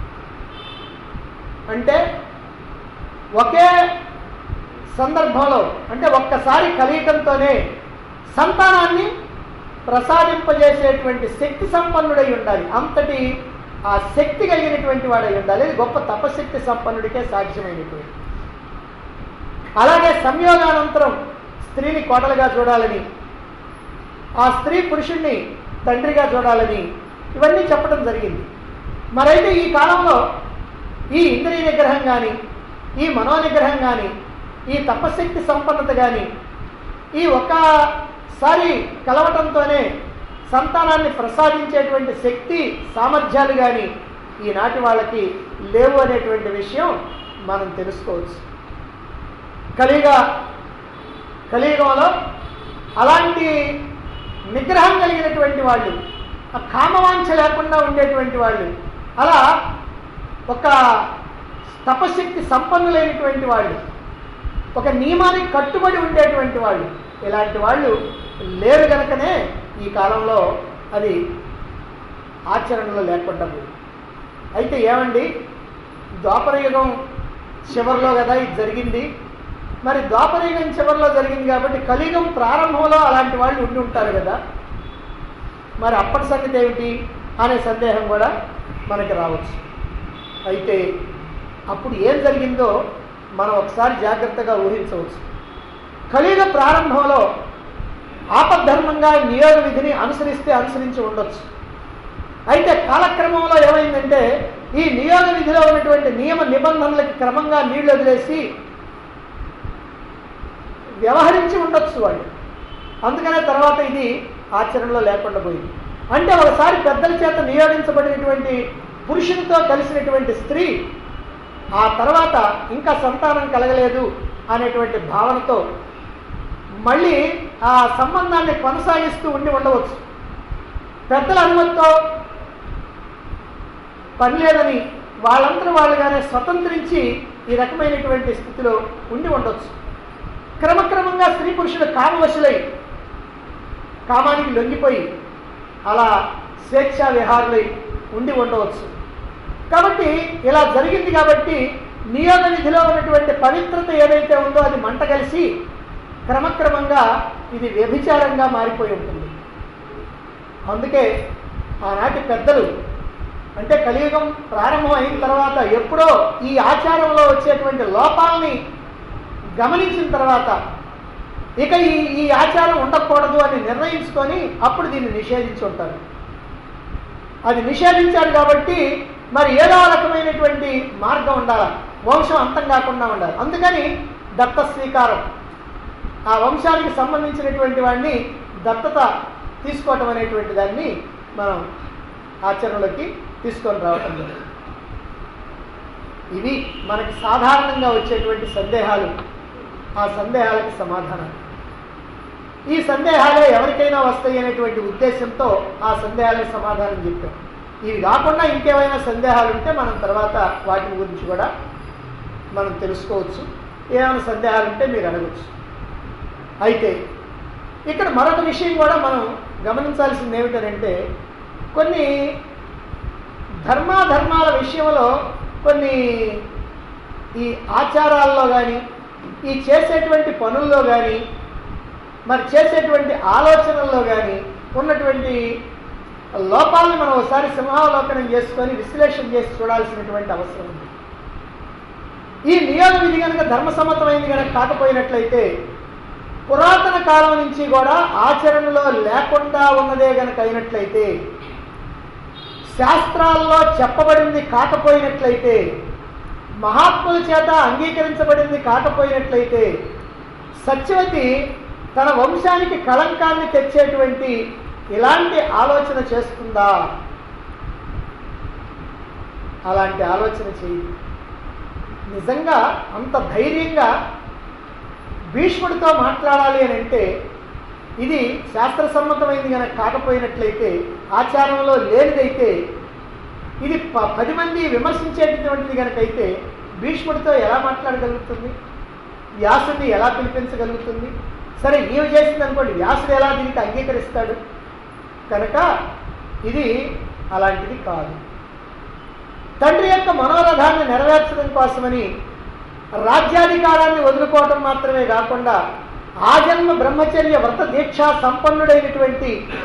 అంటే ఒకే సందర్భంలో అంటే ఒక్కసారి కలియటంతోనే సంతానాన్ని ప్రసాదింపజేసేటువంటి శక్తి సంపన్నుడై ఉండాలి అంతటి ఆ శక్తి కలిగినటువంటి వాడై ఉండాలి ఇది గొప్ప తపశక్తి సంపన్నుడికే సాధ్యమైనటువంటి అలాగే సంయోగానంతరం స్త్రీని కోడలుగా చూడాలని ఆ స్త్రీ పురుషుణ్ణి తండ్రిగా చూడాలని ఇవన్నీ చెప్పడం జరిగింది మరైతే ఈ కాలంలో ఈ ఇంద్రియ నిగ్రహం కానీ ఈ మనోనిగ్రహం కానీ ఈ తపశక్తి సంపన్నత కానీ ఈ ఒక్కసారి కలవటంతోనే సంతానాన్ని ప్రసాదించేటువంటి శక్తి సామర్థ్యాలు కానీ ఈనాటి వాళ్ళకి లేవు అనేటువంటి విషయం మనం తెలుసుకోవచ్చు కలియుగ కలియుగంలో అలాంటి నిగ్రహం కలిగినటువంటి వాళ్ళు ఆ కామవాంఛ లేకుండా ఉండేటువంటి వాళ్ళు అలా ఒక తపశక్తి సంపన్నులైనటువంటి వాళ్ళు ఒక నియమానికి కట్టుబడి ఉండేటువంటి వాళ్ళు ఇలాంటి వాళ్ళు లేరు గనకనే ఈ కాలంలో అది ఆచరణలో లేకుండా పోయింది అయితే ఏమండి ద్వాపరయుగం చివరిలో కదా ఇది జరిగింది మరి ద్వాపరయుగం చివరిలో జరిగింది కాబట్టి కలియుగం ప్రారంభంలో అలాంటి వాళ్ళు ఉండి ఉంటారు కదా మరి అప్పటి సంగతి ఏమిటి అనే సందేహం కూడా మనకి రావచ్చు అయితే అప్పుడు ఏం జరిగిందో మనం ఒకసారి జాగ్రత్తగా ఊహించవచ్చు కలియుగ ప్రారంభంలో ఆపద్ధర్మంగా నియోగ విధిని అనుసరిస్తే అనుసరించి ఉండొచ్చు అయితే కాలక్రమంలో ఏమైందంటే ఈ నియోగ విధిలో ఉన్నటువంటి నియమ నిబంధనలకి క్రమంగా నీళ్లు వదిలేసి వ్యవహరించి ఉండొచ్చు వాళ్ళు అందుకనే తర్వాత ఇది ఆచరణలో లేకుండా పోయింది అంటే ఒకసారి పెద్దల చేత నియోగించబడినటువంటి పురుషునితో కలిసినటువంటి స్త్రీ ఆ తర్వాత ఇంకా సంతానం కలగలేదు అనేటువంటి భావనతో మళ్ళీ ఆ సంబంధాన్ని కొనసాగిస్తూ ఉండి ఉండవచ్చు పెద్దల అనుమతితో పని లేదని వాళ్ళంతా వాళ్ళుగానే స్వతంత్రించి ఈ రకమైనటువంటి స్థితిలో ఉండి ఉండొచ్చు క్రమక్రమంగా స్త్రీ పురుషులు కామవశులై కామానికి లొంగిపోయి అలా స్వేచ్ఛా విహారులై ఉండి ఉండవచ్చు కాబట్టి ఇలా జరిగింది కాబట్టి నియోగ విధిలో ఉన్నటువంటి పవిత్రత ఏదైతే ఉందో అది మంట కలిసి క్రమక్రమంగా ఇది వ్యభిచారంగా మారిపోయి ఉంటుంది అందుకే ఆనాటి పెద్దలు అంటే కలియుగం ప్రారంభం అయిన తర్వాత ఎప్పుడో ఈ ఆచారంలో వచ్చేటువంటి లోపాలని గమనించిన తర్వాత ఇక ఈ ఈ ఆచారం ఉండకూడదు అని నిర్ణయించుకొని అప్పుడు దీన్ని నిషేధించి ఉంటారు అది నిషేధించారు కాబట్టి మరి ఏదో రకమైనటువంటి మార్గం ఉండాలి వంశం అంతం కాకుండా ఉండాలి అందుకని దత్త స్వీకారం ఆ వంశానికి సంబంధించినటువంటి వాడిని దత్తత తీసుకోవటం అనేటువంటి దాన్ని మనం ఆచరణలోకి తీసుకొని రావటం జరిగింది ఇవి మనకి సాధారణంగా వచ్చేటువంటి సందేహాలు ఆ సందేహాలకు సమాధానం ఈ సందేహాలే ఎవరికైనా వస్తాయి అనేటువంటి ఉద్దేశంతో ఆ సందేహాలకు సమాధానం చెప్పాం ఇవి కాకుండా ఇంకేమైనా సందేహాలు ఉంటే మనం తర్వాత వాటి గురించి కూడా మనం తెలుసుకోవచ్చు ఏమైనా సందేహాలు ఉంటే మీరు అడగచ్చు అయితే ఇక్కడ మరొక విషయం కూడా మనం గమనించాల్సింది ఏమిటంటే కొన్ని ధర్మాధర్మాల విషయంలో కొన్ని ఈ ఆచారాల్లో కానీ ఈ చేసేటువంటి పనుల్లో కానీ మరి చేసేటువంటి ఆలోచనల్లో కానీ ఉన్నటువంటి లోపాలను మనం ఒకసారి సింహావలోకనం చేసుకొని విశ్లేషణ చేసి చూడాల్సినటువంటి అవసరం ఉంది ఈ నియోగ విధి కనుక ధర్మసమ్మతమైంది కనుక కాకపోయినట్లయితే పురాతన కాలం నుంచి కూడా ఆచరణలో లేకుండా ఉన్నదే గనక అయినట్లయితే శాస్త్రాల్లో చెప్పబడింది కాకపోయినట్లయితే మహాత్ముల చేత అంగీకరించబడింది కాకపోయినట్లయితే సత్యవతి తన వంశానికి కళంకాన్ని తెచ్చేటువంటి ఇలాంటి ఆలోచన చేస్తుందా అలాంటి ఆలోచన చేయి నిజంగా అంత ధైర్యంగా భీష్ముడితో మాట్లాడాలి అని అంటే ఇది శాస్త్రసమ్మతమైంది కనుక కాకపోయినట్లయితే ఆచారంలో లేనిదైతే ఇది ప పది మంది విమర్శించేటటువంటిది కనుకైతే భీష్ముడితో ఎలా మాట్లాడగలుగుతుంది వ్యాసుడిని ఎలా పిలిపించగలుగుతుంది సరే ఈమె చేసింది అనుకోండి వ్యాసుడు ఎలా దీనికి అంగీకరిస్తాడు కనుక ఇది అలాంటిది కాదు తండ్రి యొక్క మనోరథాన్ని నెరవేర్చడం కోసమని రాజ్యాధికారాన్ని వదులుకోవటం మాత్రమే కాకుండా ఆజన్మ బ్రహ్మచర్య వ్రత దీక్షా సంపన్నుడైనటువంటి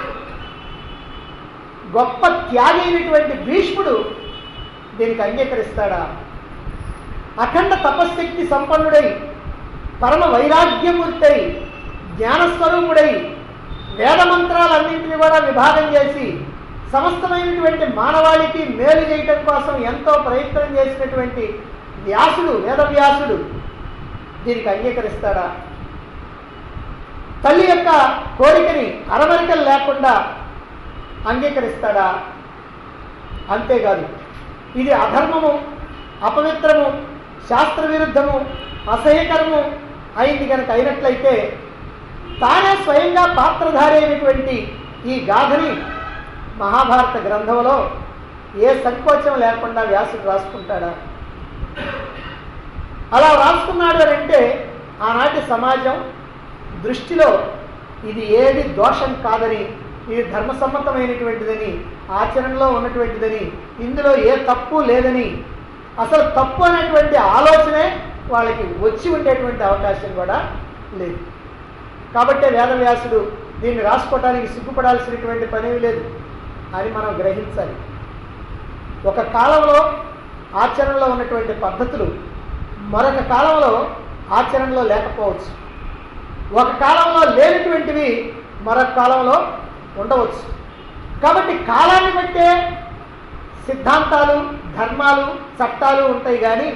గొప్ప త్యాగి అయినటువంటి భీష్ముడు దీనికి అంగీకరిస్తాడా అఖండ తపశ్శక్తి సంపన్నుడై పరమ వైరాగ్యమూర్తై జ్ఞానస్వరూపుడై వేదమంత్రాలన్నింటినీ కూడా విభాగం చేసి సమస్తమైనటువంటి మానవాళికి మేలు చేయటం కోసం ఎంతో ప్రయత్నం చేసినటువంటి వ్యాసుడు వేదవ్యాసుడు దీనికి అంగీకరిస్తాడా తల్లి యొక్క కోరికని అరమరికలు లేకుండా అంగీకరిస్తాడా అంతేకాదు ఇది అధర్మము అపవిత్రము శాస్త్ర విరుద్ధము అసహ్యకరము అయింది కనుక అయినట్లయితే తానే స్వయంగా పాత్రధారి అయినటువంటి ఈ గాథని మహాభారత గ్రంథంలో ఏ సంకోచం లేకుండా వ్యాసుడు రాసుకుంటాడా అలా రాసుకున్నాడు అని అంటే ఆనాటి సమాజం దృష్టిలో ఇది ఏది దోషం కాదని ఇది ధర్మసమ్మతమైనటువంటిదని ఆచరణలో ఉన్నటువంటిదని ఇందులో ఏ తప్పు లేదని అసలు తప్పు అనేటువంటి ఆలోచనే వాళ్ళకి వచ్చి ఉండేటువంటి అవకాశం కూడా లేదు కాబట్టే వేదవ్యాసుడు దీన్ని రాసుకోవటానికి సిగ్గుపడాల్సినటువంటి పని లేదు అని మనం గ్రహించాలి ఒక కాలంలో ఆచరణలో ఉన్నటువంటి పద్ధతులు మరొక కాలంలో ఆచరణలో లేకపోవచ్చు ఒక కాలంలో లేనటువంటివి మరొక కాలంలో ఉండవచ్చు కాబట్టి కాలాన్ని బట్టే సిద్ధాంతాలు ధర్మాలు చట్టాలు ఉంటాయి కానీ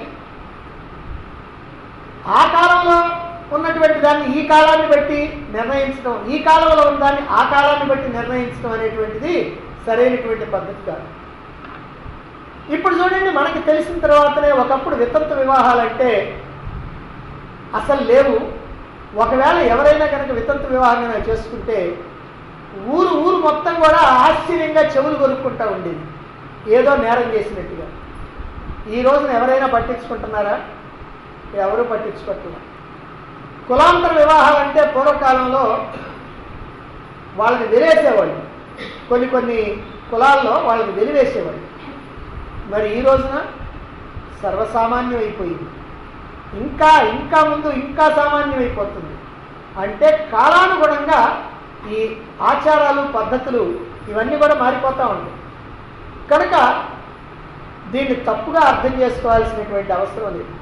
ఆ కాలంలో ఉన్నటువంటి దాన్ని ఈ కాలాన్ని బట్టి నిర్ణయించడం ఈ కాలంలో ఉన్న దాన్ని ఆ కాలాన్ని బట్టి నిర్ణయించడం అనేటువంటిది సరైనటువంటి పద్ధతి కాదు ఇప్పుడు చూడండి మనకి తెలిసిన తర్వాతనే ఒకప్పుడు వితంతు వివాహాలంటే అసలు లేవు ఒకవేళ ఎవరైనా కనుక వితంతు వివాహం కనుక చేసుకుంటే ఊరు ఊరు మొత్తం కూడా ఆశ్చర్యంగా చెవులు కొరుక్కుంటా ఉండేది ఏదో నేరం చేసినట్టుగా ఈ రోజున ఎవరైనా పట్టించుకుంటున్నారా ఎవరు పట్టించుకోవట్లేదు కులాంతర వివాహాలంటే పూర్వకాలంలో వాళ్ళని వెలివేసేవాళ్ళు కొన్ని కొన్ని కులాల్లో వాళ్ళని వెలివేసేవాళ్ళు మరి ఈ రోజున సర్వసామాన్యం అయిపోయింది ఇంకా ఇంకా ముందు ఇంకా సామాన్యం అయిపోతుంది అంటే కాలానుగుణంగా ఈ ఆచారాలు పద్ధతులు ఇవన్నీ కూడా మారిపోతూ ఉంటాయి కనుక దీన్ని తప్పుగా అర్థం చేసుకోవాల్సినటువంటి అవసరం లేదు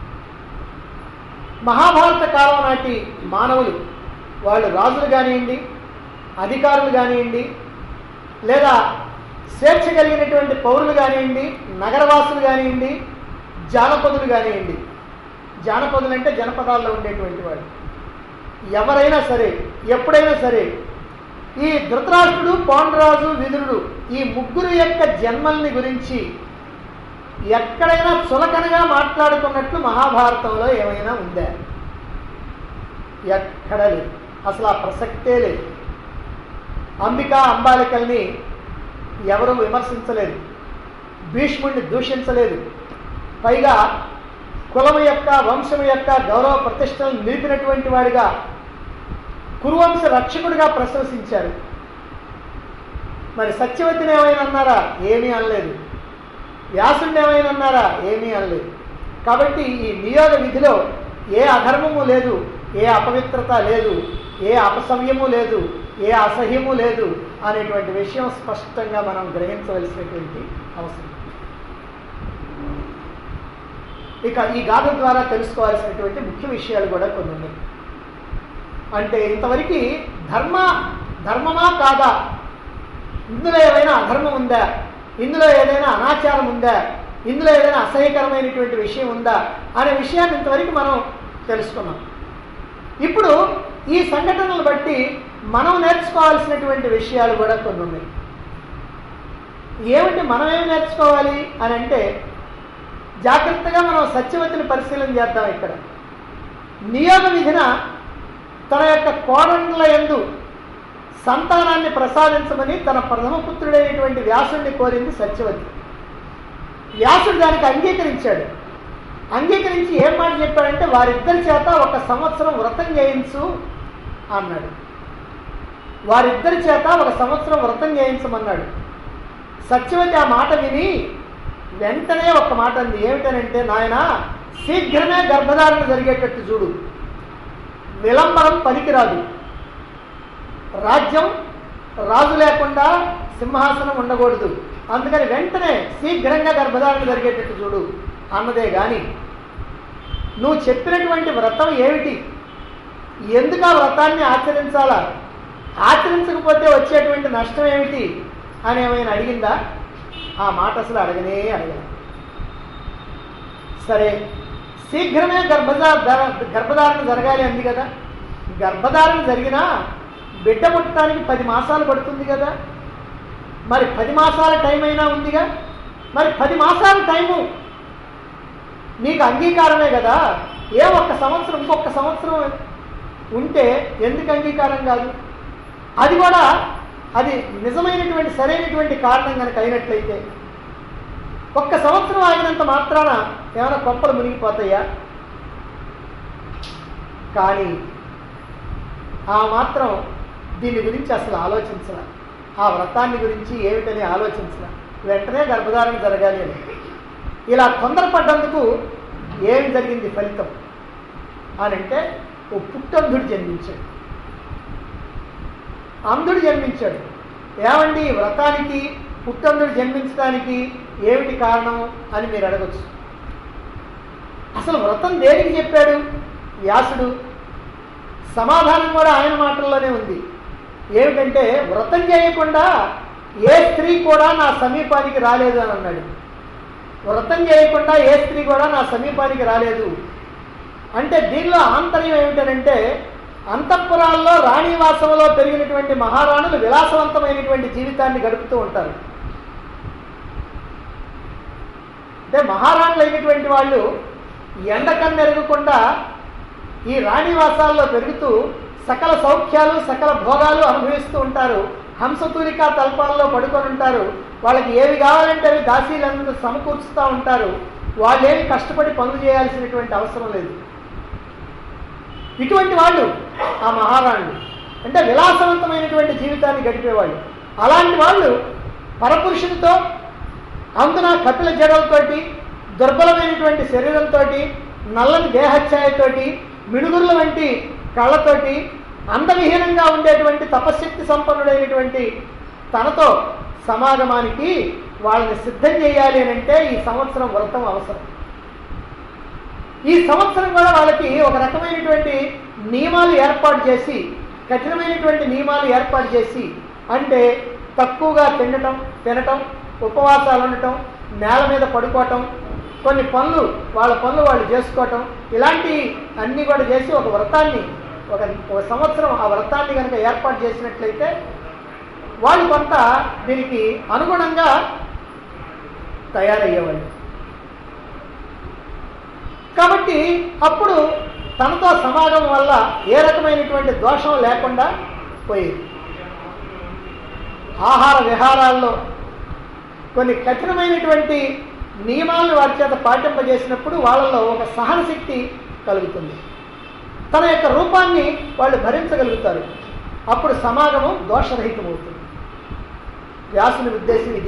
మహాభారత కాలం నాటి మానవులు వాళ్ళు రాజులు కానివ్వండి అధికారులు కానివ్వండి లేదా స్వేచ్ఛ కలిగినటువంటి పౌరులు కానివ్వండి నగరవాసులు కానివ్వండి జానపదులు కానివ్వండి జానపదులు అంటే జనపదాల్లో ఉండేటువంటి వాళ్ళు ఎవరైనా సరే ఎప్పుడైనా సరే ఈ ధృతరాష్ట్రుడు పాండురాజు విదురుడు ఈ ముగ్గురు యొక్క జన్మల్ని గురించి ఎక్కడైనా చులకనగా మాట్లాడుకున్నట్లు మహాభారతంలో ఏమైనా ఉందా ఎక్కడ లేదు అసలు ఆ ప్రసక్తే లేదు అంబిక అంబాలికల్ని ఎవరు విమర్శించలేదు భీష్ముడిని దూషించలేదు పైగా కులము యొక్క వంశము యొక్క గౌరవ ప్రతిష్టలను నిలిపినటువంటి వాడిగా కురువంశ రక్షకుడిగా ప్రశంసించారు మరి సత్యవతిని ఏమైనా అన్నారా ఏమీ అనలేదు వ్యాసుడిని ఏమైనా అన్నారా ఏమీ అనలేదు కాబట్టి ఈ నియోగ విధిలో ఏ అధర్మము లేదు ఏ అపవిత్రత లేదు ఏ అపసవ్యము లేదు ఏ అసహ్యము లేదు అనేటువంటి విషయం స్పష్టంగా మనం గ్రహించవలసినటువంటి అవసరం ఇక ఈ గాథ ద్వారా తెలుసుకోవాల్సినటువంటి ముఖ్య విషయాలు కూడా కొన్ని ఉన్నాయి అంటే ఇంతవరకు ధర్మ ధర్మమా కాదా ఇందులో ఏమైనా అధర్మం ఉందా ఇందులో ఏదైనా అనాచారం ఉందా ఇందులో ఏదైనా అసహ్యకరమైనటువంటి విషయం ఉందా అనే విషయాన్ని ఇంతవరకు మనం తెలుసుకున్నాం ఇప్పుడు ఈ సంఘటనలు బట్టి మనం నేర్చుకోవాల్సినటువంటి విషయాలు కూడా కొన్ని ఉన్నాయి ఏమిటి మనం ఏమి నేర్చుకోవాలి అని అంటే జాగ్రత్తగా మనం సత్యవతిని పరిశీలన చేద్దాం ఇక్కడ నియోగ విధిన తన యొక్క కోడండ్ల ఎందు సంతానాన్ని ప్రసాదించమని తన ప్రథమ పుత్రుడైనటువంటి వ్యాసుడిని కోరింది సత్యవతి వ్యాసుడు దానికి అంగీకరించాడు అంగీకరించి ఏం మాట చెప్పాడంటే వారిద్దరి చేత ఒక సంవత్సరం వ్రతం చేయించు అన్నాడు వారిద్దరి చేత ఒక సంవత్సరం వ్రతం చేయించమన్నాడు సత్యవతి ఆ మాట విని వెంటనే ఒక మాట అంది ఏమిటనంటే నాయన శీఘ్రమే గర్భధారణ జరిగేటట్టు చూడు విలంబరం పనికిరాదు రాజ్యం రాజు లేకుండా సింహాసనం ఉండకూడదు అందుకని వెంటనే శీఘ్రంగా గర్భధారణ జరిగేటట్టు చూడు అన్నదే గాని నువ్వు చెప్పినటువంటి వ్రతం ఏమిటి ఎందుకు ఆ వ్రతాన్ని ఆచరించాలా ఆచరించకపోతే వచ్చేటువంటి నష్టం ఏమిటి అని ఏమైనా అడిగిందా ఆ మాట అసలు అడగనే అడగల సరే శీఘ్రమే గర్భధా గర్భధారణ జరగాలి అంది కదా గర్భధారణ జరిగినా బిడ్డ పుట్టడానికి పది మాసాలు పడుతుంది కదా మరి పది మాసాల టైం అయినా ఉందిగా మరి పది మాసాల టైము నీకు అంగీకారమే కదా ఏ ఒక్క సంవత్సరం ఇంకొక సంవత్సరం ఉంటే ఎందుకు అంగీకారం కాదు అది కూడా అది నిజమైనటువంటి సరైనటువంటి కారణం కనుక అయినట్లయితే ఒక్క సంవత్సరం ఆగినంత మాత్రాన ఏమైనా కొంపలు మునిగిపోతాయా కానీ ఆ మాత్రం దీని గురించి అసలు ఆలోచించాల ఆ వ్రతాన్ని గురించి ఏమిటని ఆలోచించాల వెంటనే గర్భధారణ జరగాలి అని ఇలా తొందరపడ్డందుకు ఏం జరిగింది ఫలితం అని అంటే ఓ పుట్టంధుడు జన్మించాడు అంధుడు జన్మించాడు ఏమండి ఈ వ్రతానికి పుట్టంధుడు జన్మించడానికి ఏమిటి కారణం అని మీరు అడగచ్చు అసలు వ్రతం దేనికి చెప్పాడు వ్యాసుడు సమాధానం కూడా ఆయన మాటల్లోనే ఉంది ఏమిటంటే వ్రతం చేయకుండా ఏ స్త్రీ కూడా నా సమీపానికి రాలేదు అని అన్నాడు వ్రతం చేయకుండా ఏ స్త్రీ కూడా నా సమీపానికి రాలేదు అంటే దీనిలో ఆంతర్యం ఏమిటనంటే అంతఃపురాల్లో రాణివాసంలో పెరిగినటువంటి మహారాణులు విలాసవంతమైనటువంటి జీవితాన్ని గడుపుతూ ఉంటారు అంటే మహారాణులు అయినటువంటి వాళ్ళు ఎండకన్నెరగకుండా ఈ రాణివాసాల్లో పెరుగుతూ సకల సౌఖ్యాలు సకల భోగాలు అనుభవిస్తూ ఉంటారు హంసతూలిక తల్పాలలో పడుకొని ఉంటారు వాళ్ళకి ఏవి కావాలంటే అవి దాసీలందరూ సమకూర్చుతూ ఉంటారు వాళ్ళేమి కష్టపడి పనులు చేయాల్సినటువంటి అవసరం లేదు ఇటువంటి వాళ్ళు ఆ మహారాణులు అంటే విలాసవంతమైనటువంటి జీవితాన్ని గడిపేవాళ్ళు అలాంటి వాళ్ళు పరపురుషునితో అందున కపిల జడలతోటి దుర్బలమైనటువంటి శరీరంతో నల్లని దేహఛాయతోటి మిడుగుర్ల వంటి కళ్ళతోటి అందవిహీనంగా ఉండేటువంటి తపశక్తి సంపన్నుడైనటువంటి తనతో సమాగమానికి వాళ్ళని సిద్ధం చేయాలి అని అంటే ఈ సంవత్సరం వ్రతం అవసరం ఈ సంవత్సరం కూడా వాళ్ళకి ఒక రకమైనటువంటి నియమాలు ఏర్పాటు చేసి కఠినమైనటువంటి నియమాలు ఏర్పాటు చేసి అంటే తక్కువగా తినటం తినటం ఉపవాసాలు ఉండటం నేల మీద పడుకోవటం కొన్ని పనులు వాళ్ళ పనులు వాళ్ళు చేసుకోవటం ఇలాంటి అన్నీ కూడా చేసి ఒక వ్రతాన్ని ఒక ఒక సంవత్సరం ఆ వ్రతాన్ని కనుక ఏర్పాటు చేసినట్లయితే వాళ్ళు కొంత దీనికి అనుగుణంగా తయారయ్యేవాళ్ళు కాబట్టి అప్పుడు తనతో సమాగం వల్ల ఏ రకమైనటువంటి దోషం లేకుండా పోయేది ఆహార విహారాల్లో కొన్ని కఠినమైనటువంటి నియమాలను వారి చేత పాటింపజేసినప్పుడు వాళ్ళలో ఒక సహన శక్తి కలుగుతుంది తన యొక్క రూపాన్ని వాళ్ళు భరించగలుగుతారు అప్పుడు సమాగమం దోషరహితమవుతుంది వ్యాసుని ఉద్దేశం ఇది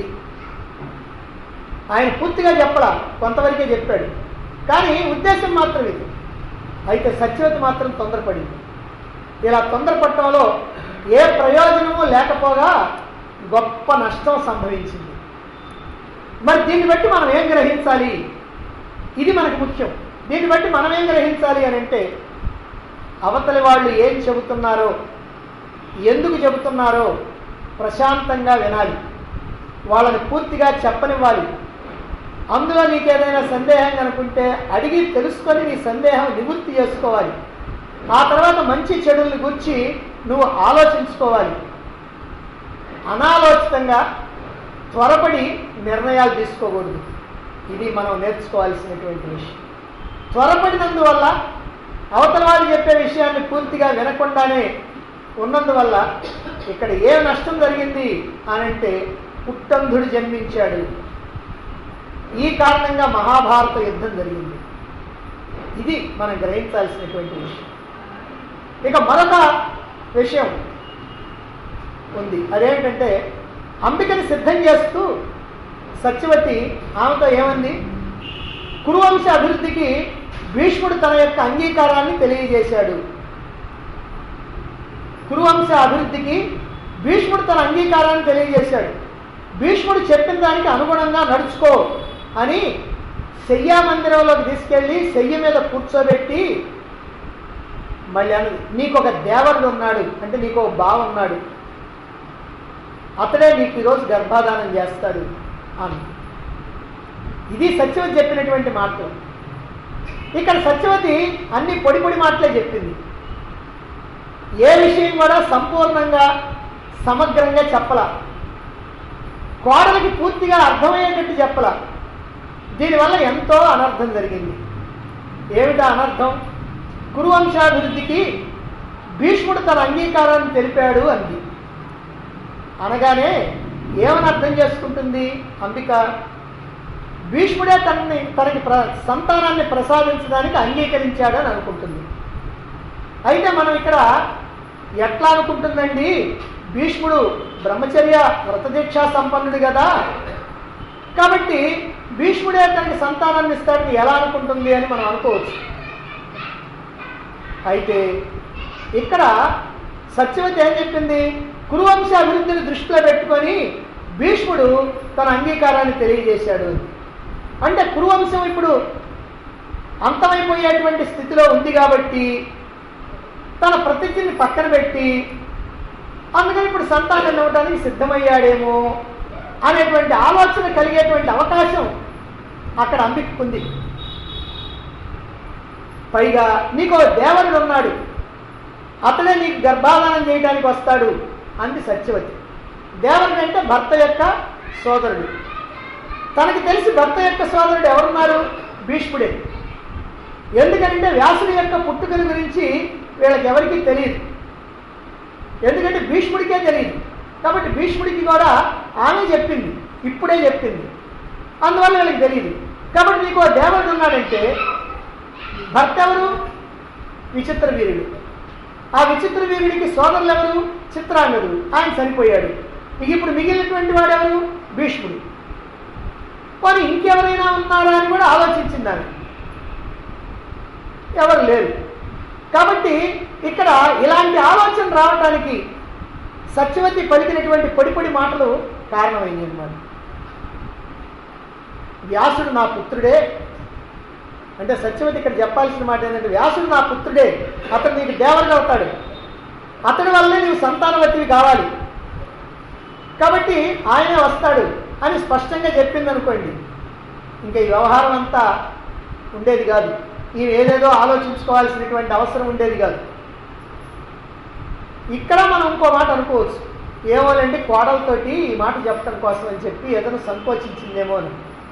ఆయన పూర్తిగా చెప్పడా కొంతవరకే చెప్పాడు కానీ ఉద్దేశం మాత్రం ఇది అయితే సత్యవతి మాత్రం తొందరపడింది ఇలా తొందరపడటంలో ఏ ప్రయోజనము లేకపోగా గొప్ప నష్టం సంభవించింది మరి దీన్ని బట్టి మనం ఏం గ్రహించాలి ఇది మనకు ముఖ్యం దీన్ని బట్టి మనం ఏం గ్రహించాలి అని అంటే అవతలి వాళ్ళు ఏం చెబుతున్నారో ఎందుకు చెబుతున్నారో ప్రశాంతంగా వినాలి వాళ్ళని పూర్తిగా చెప్పనివ్వాలి అందులో నీకేదైనా సందేహం కనుకుంటే అడిగి తెలుసుకొని నీ సందేహం నివృత్తి చేసుకోవాలి ఆ తర్వాత మంచి చెడుల్ని గురించి నువ్వు ఆలోచించుకోవాలి అనాలోచితంగా త్వరపడి నిర్ణయాలు తీసుకోకూడదు ఇది మనం నేర్చుకోవాల్సినటువంటి విషయం త్వరపడినందువల్ల అవతల వాళ్ళు చెప్పే విషయాన్ని పూర్తిగా వినకుండానే ఉన్నందువల్ల ఇక్కడ ఏ నష్టం జరిగింది అని అంటే పుట్టంధుడు జన్మించాడు ఈ కారణంగా మహాభారత యుద్ధం జరిగింది ఇది మనం గ్రహించాల్సినటువంటి విషయం ఇక మరొక విషయం ఉంది అదేమిటంటే అంబికని సిద్ధం చేస్తూ సత్యవతి ఆమెతో ఏమంది కురువంశ అభివృద్ధికి భీష్ముడు తన యొక్క అంగీకారాన్ని తెలియజేశాడు కురువంశ అభివృద్ధికి భీష్ముడు తన అంగీకారాన్ని తెలియజేశాడు భీష్ముడు చెప్పిన దానికి అనుగుణంగా నడుచుకో అని శయ్యా మందిరంలోకి తీసుకెళ్ళి శయ్య మీద కూర్చోబెట్టి మళ్ళీ అన్నది నీకు ఒక దేవరుడు ఉన్నాడు అంటే నీకు ఒక బావ ఉన్నాడు అతడే నీకు ఈరోజు గర్భాధానం చేస్తాడు అని ఇది సత్యవతి చెప్పినటువంటి మాటలు ఇక్కడ సత్యవతి అన్ని పొడి పొడి మాటలే చెప్పింది ఏ విషయం కూడా సంపూర్ణంగా సమగ్రంగా చెప్పల కోడలికి పూర్తిగా అర్థమయ్యేటట్టు చెప్పల దీనివల్ల ఎంతో అనర్థం జరిగింది ఏమిటా అనర్థం కురువంశాభివృద్ధికి భీష్ముడు తన అంగీకారాన్ని తెలిపాడు అంది అనగానే ఏమని అర్థం చేసుకుంటుంది అంబిక భీష్ముడే తనని తనకి ప్ర సంతానాన్ని ప్రసాదించడానికి అంగీకరించాడు అని అనుకుంటుంది అయితే మనం ఇక్కడ ఎట్లా అనుకుంటుందండి భీష్ముడు బ్రహ్మచర్య వ్రతదీక్షా సంపన్నుడు కదా కాబట్టి భీష్ముడే తనకి సంతానాన్ని ఇస్తాడని ఎలా అనుకుంటుంది అని మనం అనుకోవచ్చు అయితే ఇక్కడ సత్యవతి ఏం చెప్పింది కురువంశ అభివృద్ధిని దృష్టిలో పెట్టుకొని భీష్ముడు తన అంగీకారాన్ని తెలియజేశాడు అంటే కురువంశం ఇప్పుడు అంతమైపోయేటువంటి స్థితిలో ఉంది కాబట్టి తన ప్రతిజ్ఞని పక్కన పెట్టి అందుకని ఇప్పుడు సంతానం ఇవ్వడానికి సిద్ధమయ్యాడేమో అనేటువంటి ఆలోచన కలిగేటువంటి అవకాశం అక్కడ అంబిక్కుంది పైగా నీకు ఓ దేవరుడు ఉన్నాడు అతడే నీకు గర్భాధానం చేయడానికి వస్తాడు అంది సత్యవతి దేవరుడు అంటే భర్త యొక్క సోదరుడు తనకి తెలిసి భర్త యొక్క సోదరుడు ఎవరున్నారు భీష్ముడే ఎందుకంటే వ్యాసుడి యొక్క పుట్టుకల గురించి వీళ్ళకి ఎవరికీ తెలియదు ఎందుకంటే భీష్ముడికే తెలియదు కాబట్టి భీష్ముడికి కూడా ఆమె చెప్పింది ఇప్పుడే చెప్పింది అందువల్ల వీళ్ళకి తెలియదు కాబట్టి నీకు ఓ దేవరుడు ఉన్నాడంటే భర్త ఎవరు విచిత్ర వీరుడు ఆ విచిత్ర వీరుడికి సోదరులు ఎవరు చిత్రాంగడు ఆయన చనిపోయాడు ఇక ఇప్పుడు మిగిలినటువంటి వాడు ఎవరు భీష్ముడు మరి ఇంకెవరైనా ఉన్నారా అని కూడా ఆలోచించింది ఆమె ఎవరు లేరు కాబట్టి ఇక్కడ ఇలాంటి ఆలోచన రావటానికి సత్యవతి పలికినటువంటి పొడి పొడి మాటలు కారణమైంది అన్నమాట వ్యాసుడు నా పుత్రుడే అంటే సత్యవతి ఇక్కడ చెప్పాల్సిన మాట ఏంటంటే వ్యాసుడు నా పుత్రుడే అతడు నీకు దేవరుగా అవుతాడు అతడి వల్లే నీవు సంతానవతివి కావాలి కాబట్టి ఆయనే వస్తాడు అని స్పష్టంగా చెప్పింది అనుకోండి ఇంకా ఈ వ్యవహారం అంతా ఉండేది కాదు ఈమె ఏదేదో ఆలోచించుకోవాల్సినటువంటి అవసరం ఉండేది కాదు ఇక్కడ మనం ఇంకో మాట అనుకోవచ్చు ఏమోనండి కోడలతోటి ఈ మాట చెప్పడం కోసం అని చెప్పి ఏదైనా సంకోచించిందేమో అని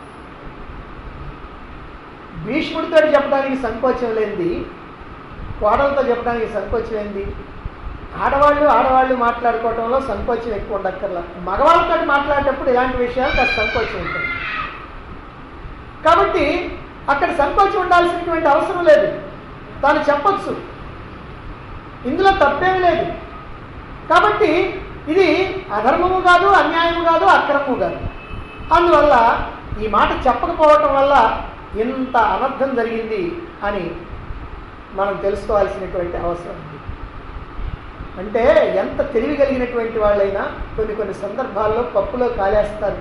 భీష్ముడితో చెప్పడానికి సంకోచం లేనిది కోడలతో చెప్పడానికి సంకోచం ఏంది ఆడవాళ్ళు ఆడవాళ్ళు మాట్లాడుకోవడంలో సంకోచం ఎక్కువ ఉండక్కర్లా మగవాళ్ళతో మాట్లాడేటప్పుడు ఇలాంటి విషయాలు కాస్త సంకోచం ఉంటుంది కాబట్టి అక్కడ సంకోచం ఉండాల్సినటువంటి అవసరం లేదు తాను చెప్పొచ్చు ఇందులో తప్పేమీ లేదు కాబట్టి ఇది అధర్మము కాదు అన్యాయము కాదు అక్రమము కాదు అందువల్ల ఈ మాట చెప్పకపోవటం వల్ల ఇంత అనర్థం జరిగింది అని మనం తెలుసుకోవాల్సినటువంటి అవసరం ఉంది అంటే ఎంత తెలివి కలిగినటువంటి వాళ్ళైనా కొన్ని కొన్ని సందర్భాల్లో పప్పులో కాలేస్తారు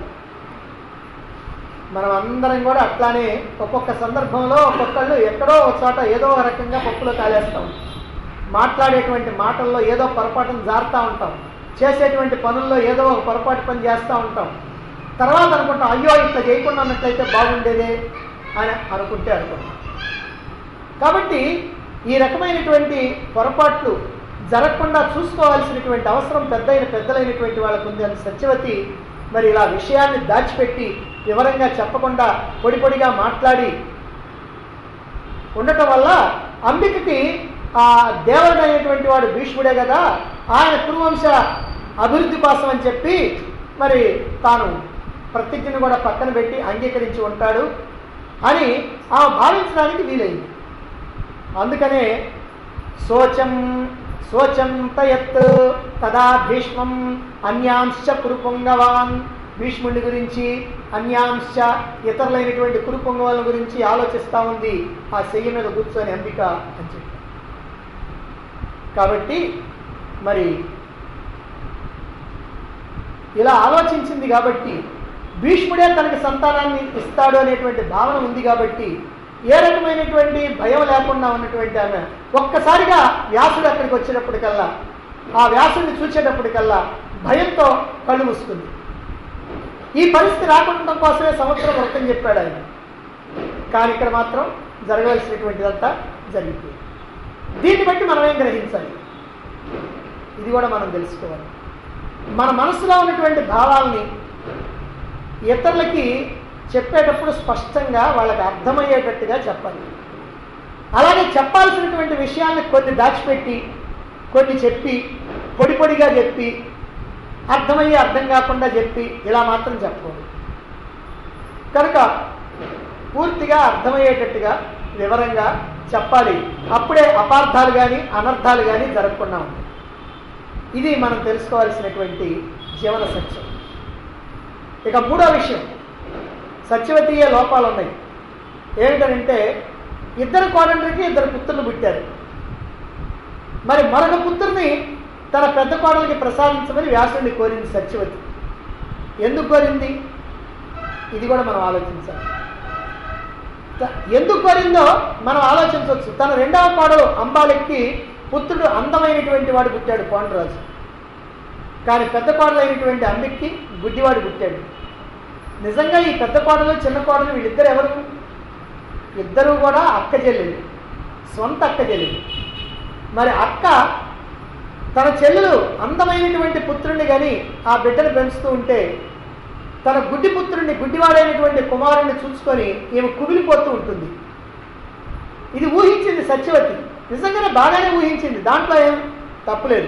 మనం అందరం కూడా అట్లానే ఒక్కొక్క సందర్భంలో ఒక్కొక్కళ్ళు ఎక్కడో ఒక చోట ఏదో ఒక రకంగా పప్పులో కాలేస్తాం మాట్లాడేటువంటి మాటల్లో ఏదో పొరపాటును జారుతూ ఉంటాం చేసేటువంటి పనుల్లో ఏదో ఒక పొరపాటు పని చేస్తూ ఉంటాం తర్వాత అనుకుంటాం అయ్యో ఇట్లా చేయకుండా ఉన్నట్లయితే బాగుండేదే అని అనుకుంటే అనుకుంటాం కాబట్టి ఈ రకమైనటువంటి పొరపాట్లు జరగకుండా చూసుకోవాల్సినటువంటి అవసరం పెద్దయిన పెద్దలైనటువంటి వాళ్ళకు ఉంది అని సత్యవతి మరి ఇలా విషయాన్ని దాచిపెట్టి వివరంగా చెప్పకుండా పొడి పొడిగా మాట్లాడి ఉండటం వల్ల అంబికకి ఆ దేవుడు అనేటువంటి వాడు భీష్ముడే కదా ఆయన కురువంశ అభివృద్ధి కోసం అని చెప్పి మరి తాను ప్రతిజ్ఞను కూడా పక్కన పెట్టి అంగీకరించి ఉంటాడు అని ఆ భావించడానికి వీలైంది అందుకనే శోచం శోచం తయత్ తదా భీష్మం అన్యాంశ కురుపొంగవాన్ భీష్ముడి గురించి అన్యాంశ ఇతరులైనటువంటి కురుపొంగవాల గురించి ఆలోచిస్తూ ఉంది ఆ చెయ్యి మీద కూర్చొని అంబిక అని చెప్పి కాబట్టి మరి ఇలా ఆలోచించింది కాబట్టి భీష్ముడే తనకి సంతానాన్ని ఇస్తాడు అనేటువంటి భావన ఉంది కాబట్టి ఏ రకమైనటువంటి భయం లేకుండా ఉన్నటువంటి ఆమె ఒక్కసారిగా వ్యాసుడు అక్కడికి వచ్చేటప్పటికల్లా ఆ వ్యాసుడిని చూసేటప్పటికల్లా భయంతో కళ్ళు మూసుకుంది ఈ పరిస్థితి రాకుండా కోసమే సంవత్సరం వ్రతం చెప్పాడు ఆయన కానీ ఇక్కడ మాత్రం జరగవలసినటువంటిదంతా జరిగిపోయింది దీన్ని బట్టి మనం ఏం గ్రహించాలి ఇది కూడా మనం తెలుసుకోవాలి మన మనసులో ఉన్నటువంటి భావాల్ని ఇతరులకి చెప్పేటప్పుడు స్పష్టంగా వాళ్ళకి అర్థమయ్యేటట్టుగా చెప్పాలి అలాగే చెప్పాల్సినటువంటి విషయాన్ని కొన్ని దాచిపెట్టి కొన్ని చెప్పి పొడి పొడిగా చెప్పి అర్థమయ్యి అర్థం కాకుండా చెప్పి ఇలా మాత్రం చెప్పకూడదు కనుక పూర్తిగా అర్థమయ్యేటట్టుగా వివరంగా చెప్పాలి అప్పుడే అపార్థాలు కానీ అనర్థాలు కానీ జరగకుండా ఉంటాయి ఇది మనం తెలుసుకోవాల్సినటువంటి జీవన సత్యం ఇక మూడో విషయం సత్యవతీయ లోపాలు ఉన్నాయి ఏమిటంటే ఇద్దరు కోడండ్రికి ఇద్దరు పుత్రులు పుట్టారు మరి మరొక పుత్రుని తన పెద్ద కోడలికి ప్రసాదించమని వ్యాసుడిని కోరింది సత్యవతి ఎందుకు కోరింది ఇది కూడా మనం ఆలోచించాలి త- ఎందుకు కోరిందో మనం ఆలోచించవచ్చు తన రెండవ కోడలు అంబాలికి పుత్రుడు అందమైనటువంటి వాడు పుట్టాడు పాండురాజు కానీ పెద్ద కోడలు అయినటువంటి అంబిక్కి గుడ్డివాడు పుట్టాడు నిజంగా ఈ పెద్ద కోడలు చిన్న కోడలు వీళ్ళిద్దరు ఎవరు ఇద్దరు కూడా అక్క చెల్లెలు సొంత అక్క చెల్లెలు మరి అక్క తన చెల్లెలు అందమైనటువంటి పుత్రుణ్ణి కానీ ఆ బిడ్డను పెంచుతూ ఉంటే తన గుడ్డి పుత్రుణ్ణి గుడ్డివాడైనటువంటి కుమారుణ్ణి చూసుకొని ఈమె కుమిలిపోతూ ఉంటుంది ఇది ఊహించింది సత్యవతి నిజంగానే బాగానే ఊహించింది దాంట్లో ఏం తప్పులేదు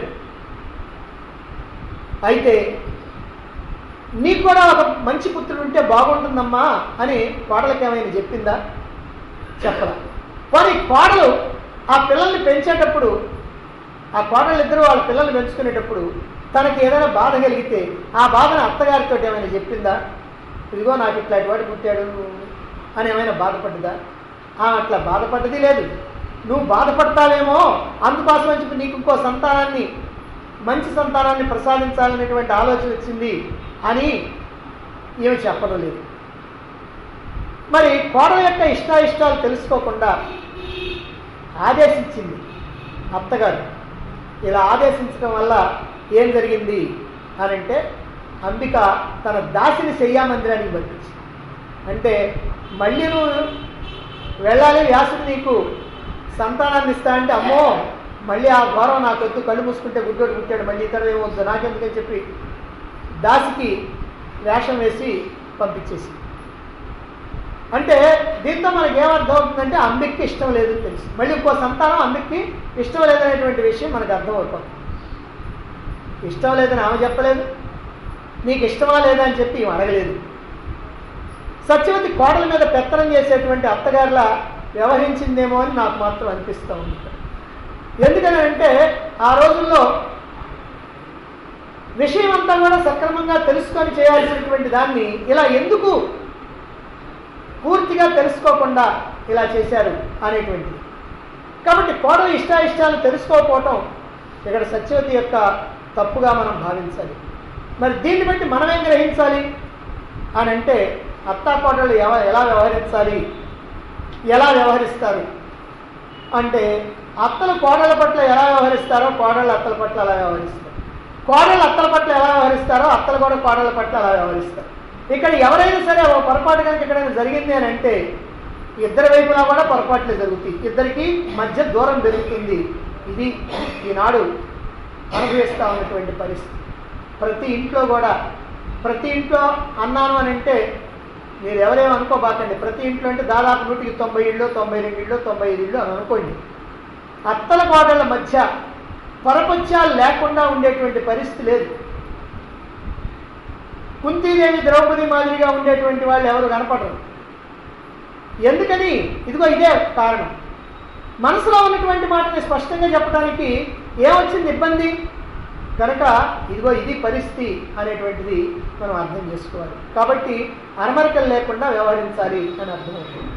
అయితే నీకు కూడా ఒక మంచి పుత్రుడు ఉంటే బాగుంటుందమ్మా అని కోడలకి ఏమైనా చెప్పిందా చెప్పరా మరి కోడలు ఆ పిల్లల్ని పెంచేటప్పుడు ఆ కోడలు ఇద్దరు వాళ్ళ పిల్లల్ని పెంచుకునేటప్పుడు తనకి ఏదైనా బాధ కలిగితే ఆ బాధను అత్తగారితో ఏమైనా చెప్పిందా ఇదిగో నాకు ఇట్లాంటి వాడు పుట్టాడు అని ఏమైనా బాధపడ్డదా ఆ అట్లా బాధపడ్డది లేదు నువ్వు బాధపడతావేమో అందుకోసం అని చెప్పి నీకు ఇంకో సంతానాన్ని మంచి సంతానాన్ని ప్రసాదించాలనేటువంటి ఆలోచన వచ్చింది అని ఏమి చెప్పడం లేదు మరి కోడల యొక్క ఇష్టాయిష్టాలు తెలుసుకోకుండా ఆదేశించింది అత్తగారు ఇలా ఆదేశించడం వల్ల ఏం జరిగింది అని అంటే అంబిక తన దాసిని శయ్యామందిరానికి పంపించింది అంటే మళ్ళీ నువ్వు వెళ్ళాలి వ్యాసుడు నీకు సంతానాన్ని ఇస్తా అంటే అమ్మో మళ్ళీ ఆ ఘోరం నాకు వద్దు కళ్ళు మూసుకుంటే గుడ్డోడు పుట్టాడు మళ్ళీ ఇతర ఏమొద్దు నాకెందుకని చెప్పి దాసికి వేషం వేసి పంపించేసి అంటే దీంతో మనకి ఏమర్థం అవుతుందంటే అంబిక్కి ఇష్టం లేదు అని తెలుసు మళ్ళీ ఇంకో సంతానం అంబిక్కి ఇష్టం లేదనేటువంటి విషయం మనకు అర్థం అవుతుంది ఇష్టం లేదని ఆమె చెప్పలేదు నీకు ఇష్టమా లేదా అని చెప్పి ఈమె అడగలేదు సత్యవతి కోడల మీద పెత్తనం చేసేటువంటి అత్తగారుల వ్యవహరించిందేమో అని నాకు మాత్రం అనిపిస్తూ ఉంది ఎందుకని అంటే ఆ రోజుల్లో విషయం అంతా కూడా సక్రమంగా తెలుసుకొని చేయాల్సినటువంటి దాన్ని ఇలా ఎందుకు పూర్తిగా తెలుసుకోకుండా ఇలా చేశారు అనేటువంటిది కాబట్టి కోడలు ఇష్టాయిష్టాలు తెలుసుకోకపోవటం ఇక్కడ సత్యవతి యొక్క తప్పుగా మనం భావించాలి మరి దీన్ని బట్టి మనం ఏం గ్రహించాలి అని అంటే అత్తా కోడలు ఎవ- ఎలా వ్యవహరించాలి ఎలా వ్యవహరిస్తారు అంటే అత్తలు కోడల పట్ల ఎలా వ్యవహరిస్తారో కోడళ్ళు అత్తల పట్ల అలా వ్యవహరిస్తారు కోడళ్ళు అత్తల పట్ల ఎలా వ్యవహరిస్తారో అత్తలు కూడా కోడల పట్ల అలా వ్యవహరిస్తారు ఇక్కడ ఎవరైనా సరే ఓ పొరపాటు కనుక ఎక్కడైనా జరిగింది అని అంటే ఇద్దరి వైపులా కూడా పొరపాట్లే జరుగుతాయి ఇద్దరికి మధ్య దూరం పెరుగుతుంది ఇది ఈనాడు అనుభవిస్తూ ఉన్నటువంటి పరిస్థితి ప్రతి ఇంట్లో కూడా ప్రతి ఇంట్లో అన్నాను అని అంటే మీరు ఎవరేమో అనుకోబాకండి ప్రతి ఇంట్లో అంటే దాదాపు నూటికి తొంభై ఇళ్ళు తొంభై రెండు ఇళ్ళు తొంభై ఐదు ఇళ్ళు అని అనుకోండి అత్తల కోడళ్ళ మధ్య పొరపత్యాలు లేకుండా ఉండేటువంటి పరిస్థితి లేదు కుంతీదేవి ద్రౌపది మాదిరిగా ఉండేటువంటి వాళ్ళు ఎవరు కనపడరు ఎందుకని ఇదిగో ఇదే కారణం మనసులో ఉన్నటువంటి మాటని స్పష్టంగా చెప్పడానికి ఏమొచ్చింది ఇబ్బంది కనుక ఇదిగో ఇది పరిస్థితి అనేటువంటిది మనం అర్థం చేసుకోవాలి కాబట్టి అరమరికలు లేకుండా వ్యవహరించాలి అని అర్థమవుతుంది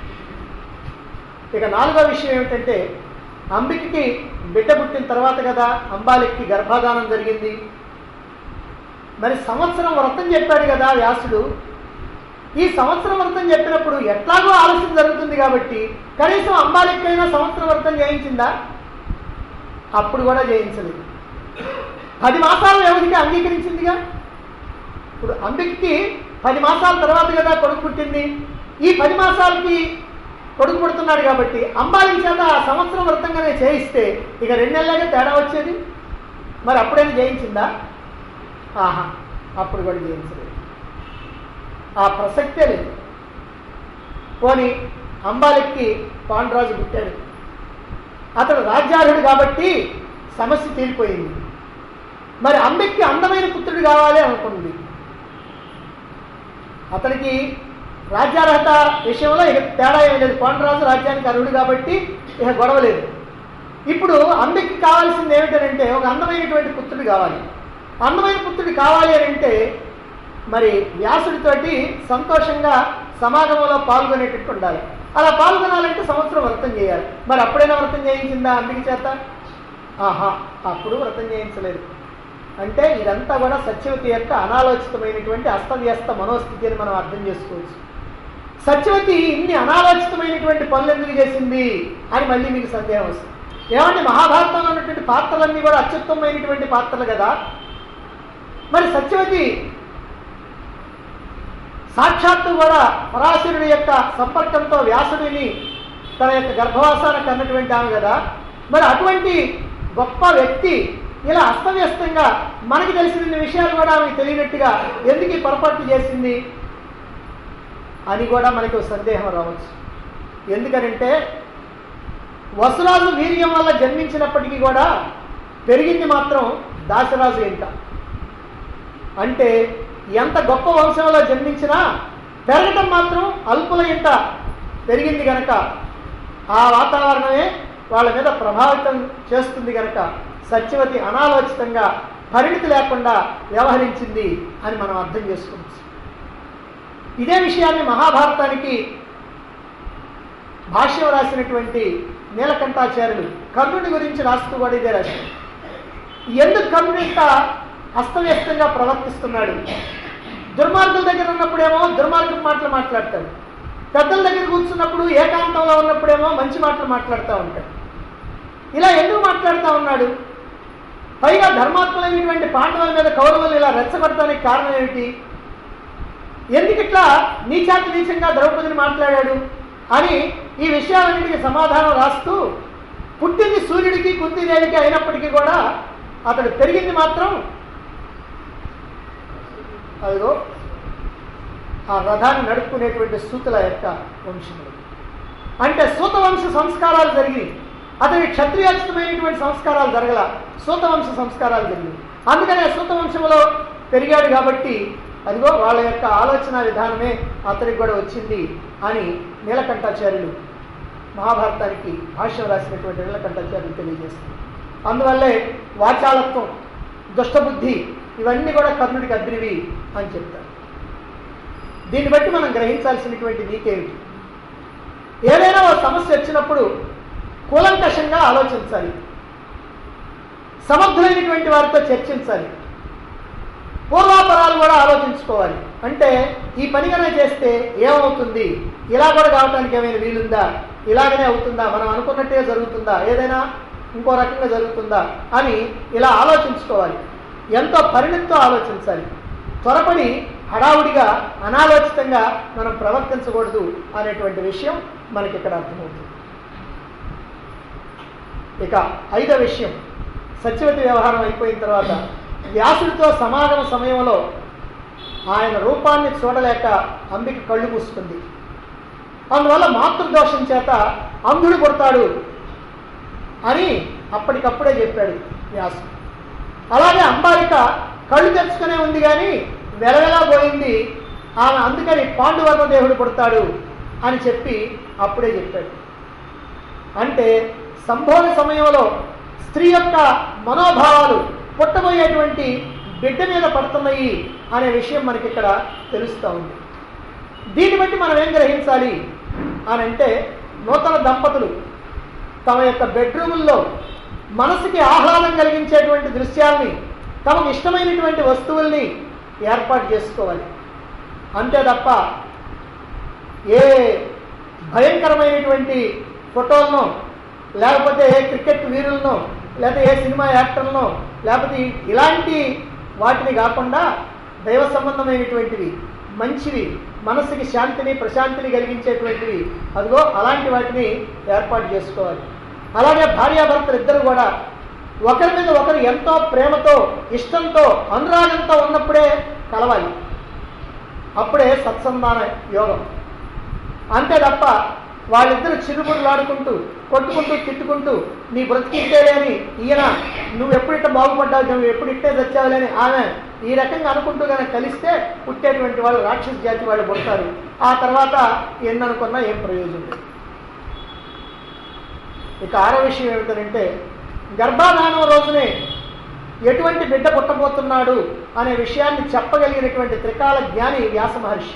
ఇక నాలుగో విషయం ఏమిటంటే అంబికకి బిడ్డ పుట్టిన తర్వాత కదా అంబాలికి గర్భాధానం జరిగింది మరి సంవత్సరం వ్రతం చెప్పాడు కదా వ్యాసుడు ఈ సంవత్సరం వ్రతం చెప్పినప్పుడు ఎట్లాగో ఆలస్యం జరుగుతుంది కాబట్టి కనీసం అంబాలికైనా సంవత్సరం వ్రతం చేయించిందా అప్పుడు కూడా చేయించలేదు పది మాసాల వ్యవధికి అంగీకరించిందిగా ఇప్పుడు అంబికకి పది మాసాల తర్వాత కదా కొడుకు పుట్టింది ఈ పది మాసాలకి కొడుకు పుడుతున్నాడు కాబట్టి అంబాలికి చేత ఆ సంవత్సరం వ్రతంగానే చేయిస్తే ఇక రెండు నెలలకే తేడా వచ్చేది మరి అప్పుడైనా చేయించిందా ఆహా అప్పుడు కూడా చేయించలేదు ఆ ప్రసక్తే లేదు పోని అంబాలికి పాండురాజు పుట్టాడు అతడు రాజ్యార్హుడు కాబట్టి సమస్య తీరిపోయింది మరి అంబెక్కి అందమైన పుత్రుడు కావాలి అనుకుంది అతనికి రాజ్యార్హత విషయంలో ఇక తేడా ఏమీ లేదు పాండురాజు రాజ్యానికి అర్హుడు కాబట్టి ఇక గొడవ లేదు ఇప్పుడు అంబెక్కి కావాల్సింది ఏమిటంటే ఒక అందమైనటువంటి పుత్రుడు కావాలి అందమైన పుత్రుడు కావాలి అని అంటే మరి వ్యాసుడితోటి సంతోషంగా సమాగమంలో పాల్గొనేటట్టు ఉండాలి అలా పాల్గొనాలంటే సంవత్సరం వ్రతం చేయాలి మరి అప్పుడైనా వ్రతం చేయించిందా అంబిక చేత ఆహా అప్పుడు వ్రతం చేయించలేదు అంటే ఇదంతా కూడా సత్యవతి యొక్క అనాలోచితమైనటువంటి అస్తవ్యస్త మనోస్థితి అని మనం అర్థం చేసుకోవచ్చు సత్యవతి ఇన్ని అనాలోచితమైనటువంటి పనులు ఎందుకు చేసింది అని మళ్ళీ మీకు సందేహం వస్తుంది ఏమంటే మహాభారతంలో ఉన్నటువంటి పాత్రలన్నీ కూడా అత్యుత్తమైనటువంటి పాత్రలు కదా మరి సత్యవతి సాక్షాత్తు కూడా పరాశరుడి యొక్క సంపర్కంతో వ్యాసుడిని తన యొక్క గర్భవాసానికి అన్నటువంటి ఆమె కదా మరి అటువంటి గొప్ప వ్యక్తి ఇలా అస్తవ్యస్తంగా మనకి తెలిసిన విషయాలు కూడా ఆమెకు తెలియనట్టుగా ఎందుకు ఈ పొరపాటు చేసింది అని కూడా మనకి ఒక సందేహం రావచ్చు ఎందుకనంటే వసురాజు వీర్యం వల్ల జన్మించినప్పటికీ కూడా పెరిగింది మాత్రం దాశరాజు ఇంట అంటే ఎంత గొప్ప వంశంలో జన్మించినా పెరగటం మాత్రం అల్పుల ఇంట పెరిగింది గనక ఆ వాతావరణమే వాళ్ళ మీద ప్రభావితం చేస్తుంది గనక సత్యవతి అనాలోచితంగా పరిణితి లేకుండా వ్యవహరించింది అని మనం అర్థం చేసుకోవచ్చు ఇదే విషయాన్ని మహాభారతానికి భాష్యం రాసినటువంటి నీలకంఠాచార్యులు కర్ణుడి గురించి రాస్తూ కూడా ఇదే రాశారు ఎందుకు కర్ణుడు ఇంత అస్తవ్యస్తంగా ప్రవర్తిస్తున్నాడు దుర్మార్గుల దగ్గర ఉన్నప్పుడేమో దుర్మార్గం మాటలు మాట్లాడతాడు పెద్దల దగ్గర కూర్చున్నప్పుడు ఏకాంతంలో ఉన్నప్పుడేమో మంచి మాటలు మాట్లాడుతూ ఉంటాడు ఇలా ఎందుకు మాట్లాడుతూ ఉన్నాడు పైగా ధర్మాత్ములైనటువంటి పాండవుల మీద కౌరవులు ఇలా రెచ్చగొట్టడానికి కారణం ఏమిటి ఎందుకు ఇట్లా నీచాతి నీచంగా ద్రౌపదిని మాట్లాడాడు అని ఈ విషయాలన్నిటికీ సమాధానం రాస్తూ పుట్టింది సూర్యుడికి కుంతిదేవికి అయినప్పటికీ కూడా అతడు పెరిగింది మాత్రం అదిగో ఆ రథాన్ని నడుపుకునేటువంటి సూతుల యొక్క వంశములు అంటే సూత వంశ సంస్కారాలు జరిగినాయి అతని క్షత్రియోచితమైనటువంటి సంస్కారాలు జరగల సూత వంశ సంస్కారాలు జరిగినాయి అందుకనే సూత వంశంలో పెరిగాడు కాబట్టి అదిగో వాళ్ళ యొక్క ఆలోచన విధానమే అతనికి కూడా వచ్చింది అని నీలకంఠాచార్యులు మహాభారతానికి భాష్యం రాసినటువంటి నీలకంఠాచార్యులు తెలియజేస్తుంది అందువల్లే వాచాలత్వం దుష్టబుద్ధి ఇవన్నీ కూడా కర్ణుడికి అద్రివి అని చెప్తారు దీన్ని బట్టి మనం గ్రహించాల్సినటువంటి నీకేమిటి ఏదైనా ఒక సమస్య వచ్చినప్పుడు కూలంకషంగా ఆలోచించాలి సమర్థులైనటువంటి వారితో చర్చించాలి పూర్వాపరాలు కూడా ఆలోచించుకోవాలి అంటే ఈ పని కనుక చేస్తే ఏమవుతుంది ఇలా కూడా కావడానికి ఏమైనా వీలుందా ఇలాగనే అవుతుందా మనం అనుకున్నట్టే జరుగుతుందా ఏదైనా ఇంకో రకంగా జరుగుతుందా అని ఇలా ఆలోచించుకోవాలి ఎంతో పరిణితితో ఆలోచించాలి త్వరపడి హడావుడిగా అనాలోచితంగా మనం ప్రవర్తించకూడదు అనేటువంటి విషయం మనకి ఇక్కడ అర్థమవుతుంది ఇక ఐదో విషయం సత్యవతి వ్యవహారం అయిపోయిన తర్వాత వ్యాసుడితో సమాగమ సమయంలో ఆయన రూపాన్ని చూడలేక అంబిక కళ్ళు మూసుకుంది అందువల్ల మాతృదోషం చేత అంధుడు పుడతాడు అని అప్పటికప్పుడే చెప్పాడు వ్యాసు అలాగే అంబాలిక కళ్ళు తెచ్చుకునే ఉంది కానీ వెలవెలా పోయింది ఆమె అందుకని పాండువర్ణ దేవుడు పుడతాడు అని చెప్పి అప్పుడే చెప్పాడు అంటే సంభోగ సమయంలో స్త్రీ యొక్క మనోభావాలు పుట్టబోయేటువంటి బిడ్డ మీద పడుతున్నాయి అనే విషయం మనకి ఇక్కడ తెలుస్తూ ఉంది దీన్ని బట్టి మనం ఏం గ్రహించాలి అని అంటే నూతన దంపతులు తమ యొక్క బెడ్రూముల్లో మనసుకి ఆహ్లాదం కలిగించేటువంటి దృశ్యాల్ని తమకు ఇష్టమైనటువంటి వస్తువుల్ని ఏర్పాటు చేసుకోవాలి అంతే తప్ప ఏ భయంకరమైనటువంటి ఫోటోలను లేకపోతే ఏ క్రికెట్ వీరులను లేకపోతే ఏ సినిమా యాక్టర్లను లేకపోతే ఇలాంటి వాటిని కాకుండా దైవ సంబంధమైనటువంటివి మంచివి మనసుకి శాంతిని ప్రశాంతిని కలిగించేటువంటివి అదిగో అలాంటి వాటిని ఏర్పాటు చేసుకోవాలి అలాగే భార్యాభర్తలు ఇద్దరు కూడా ఒకరి మీద ఒకరు ఎంతో ప్రేమతో ఇష్టంతో అనురాగంతో ఉన్నప్పుడే కలవాలి అప్పుడే సత్సంధాన యోగం అంతే తప్ప వాళ్ళిద్దరు చిరుబురులాడుకుంటూ కొట్టుకుంటూ తిట్టుకుంటూ నీ బ్రతికిట్టేలే అని ఈయన నువ్వు ఎప్పుడిట్ట బాగుపడ్డావు నువ్వు ఎప్పుడు ఇట్టే తెచ్చావులే అని ఆమె ఈ రకంగా అనుకుంటూ కనుక కలిస్తే పుట్టేటువంటి వాళ్ళు రాక్షస జాతి వాళ్ళు పుడతారు ఆ తర్వాత ఎన్ననుకున్నా ఏం ప్రయోజనం లేదు ఇక ఆరో విషయం ఏమిటంటే గర్భాధానం రోజునే ఎటువంటి బిడ్డ పుట్టబోతున్నాడు అనే విషయాన్ని చెప్పగలిగినటువంటి త్రికాల జ్ఞాని వ్యాస మహర్షి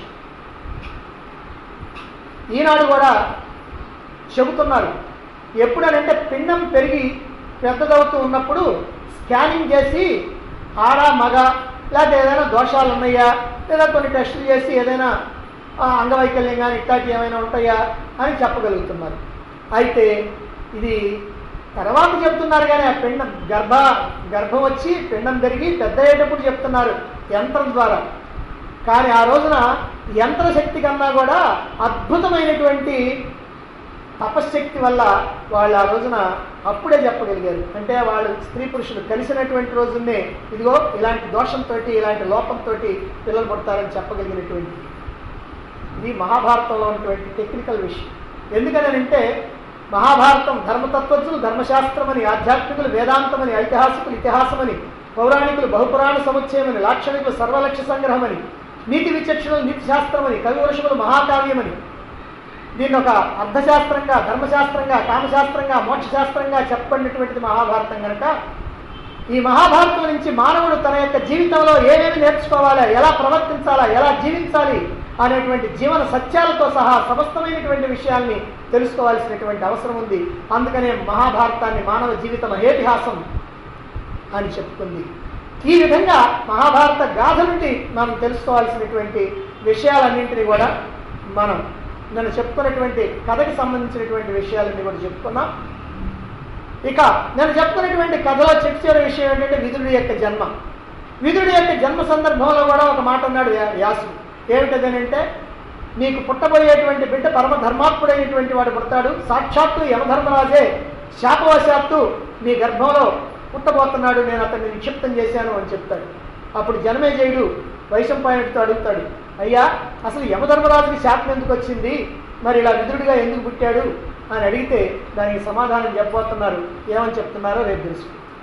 ఈనాడు కూడా చెబుతున్నారు ఎప్పుడనంటే పిండం పెరిగి పెద్దదవుతూ ఉన్నప్పుడు స్కానింగ్ చేసి ఆడ మగ లేకపోతే ఏదైనా దోషాలు ఉన్నాయా లేదా కొన్ని టెస్టులు చేసి ఏదైనా ఆ, అంగవైకల్యం కానీ ఇట్లాంటివి ఏమైనా ఉంటాయా అని చెప్పగలుగుతున్నారు అయితే ఇది తర్వాత చెప్తున్నారు కానీ ఆ పిండం గర్భ గర్భం వచ్చి పిండం పెరిగి పెద్ద అయ్యేటప్పుడు చెప్తున్నారు యంత్రం ద్వారా కానీ ఆ రోజున యంత్రశక్తి కన్నా కూడా అద్భుతమైనటువంటి తపశ్శక్తి వల్ల వాళ్ళు ఆ రోజున అప్పుడే చెప్పగలిగారు అంటే వాళ్ళు స్త్రీ పురుషులు కలిసినటువంటి రోజునే ఇదిగో ఇలాంటి దోషంతో ఇలాంటి లోపంతో పిల్లలు పుడతారని చెప్పగలిగినటువంటి ఇది మహాభారతంలో ఉన్నటువంటి టెక్నికల్ విషయం ఎందుకనంటే మహాభారతం ధర్మతత్వజ్ఞులు ధర్మశాస్త్రమని ఆధ్యాత్మికులు వేదాంతమని ఐతిహాసికులు ఇతిహాసమని పౌరాణికులు బహుపురాణ సముచ్చయమని లాక్షణికులు సర్వలక్ష్య సంగ్రహమని నీతి విచక్షణలు నీతి శాస్త్రమని కవివరుషములు మహాకావ్యమని దీన్ని ఒక అర్థశాస్త్రంగా ధర్మశాస్త్రంగా కామశాస్త్రంగా మోక్షశాస్త్రంగా చెప్పబడినటువంటిది మహాభారతం కనుక ఈ మహాభారతం నుంచి మానవుడు తన యొక్క జీవితంలో ఏమేమి నేర్చుకోవాలా ఎలా ప్రవర్తించాలా ఎలా జీవించాలి అనేటువంటి జీవన సత్యాలతో సహా సమస్తమైనటువంటి విషయాల్ని తెలుసుకోవాల్సినటువంటి అవసరం ఉంది అందుకనే మహాభారతాన్ని మానవ జీవిత మహేతిహాసం అని చెప్పుకుంది ఈ విధంగా మహాభారత గాథ నుండి మనం తెలుసుకోవాల్సినటువంటి విషయాలన్నింటినీ కూడా మనం నేను చెప్పుకున్నటువంటి కథకి సంబంధించినటువంటి విషయాలన్నీ కూడా చెప్పుకున్నాం ఇక నేను చెప్పుకున్నటువంటి కథలో చెప్తున్న విషయం ఏంటంటే విదురుడి యొక్క జన్మ విదురుడి యొక్క జన్మ సందర్భంలో కూడా ఒక మాట అన్నాడు వ్యా- వ్యాసుడు ఏమిటదేనంటే నీకు పుట్టబోయేటువంటి బిడ్డ పరమ ధర్మాత్ముడైనటువంటి వాడు పుడతాడు సాక్షాత్తు యమధర్మరాజే శాపవశాత్తు నీ గర్భంలో పుట్టబోతున్నాడు నేను అతన్ని నిక్షిప్తం చేశాను అని చెప్తాడు అప్పుడు జనమేజయుడు వైశంపాయనుడితో అడుగుతాడు అయ్యా అసలు యమధర్మరాజుకి శాపం ఎందుకు వచ్చింది మరి ఇలా విదురుడిగా ఎందుకు పుట్టాడు అని అడిగితే దానికి సమాధానం చెప్పబోతున్నారు ఏమని చెప్తున్నారో రేపు తెలుసుకుందాం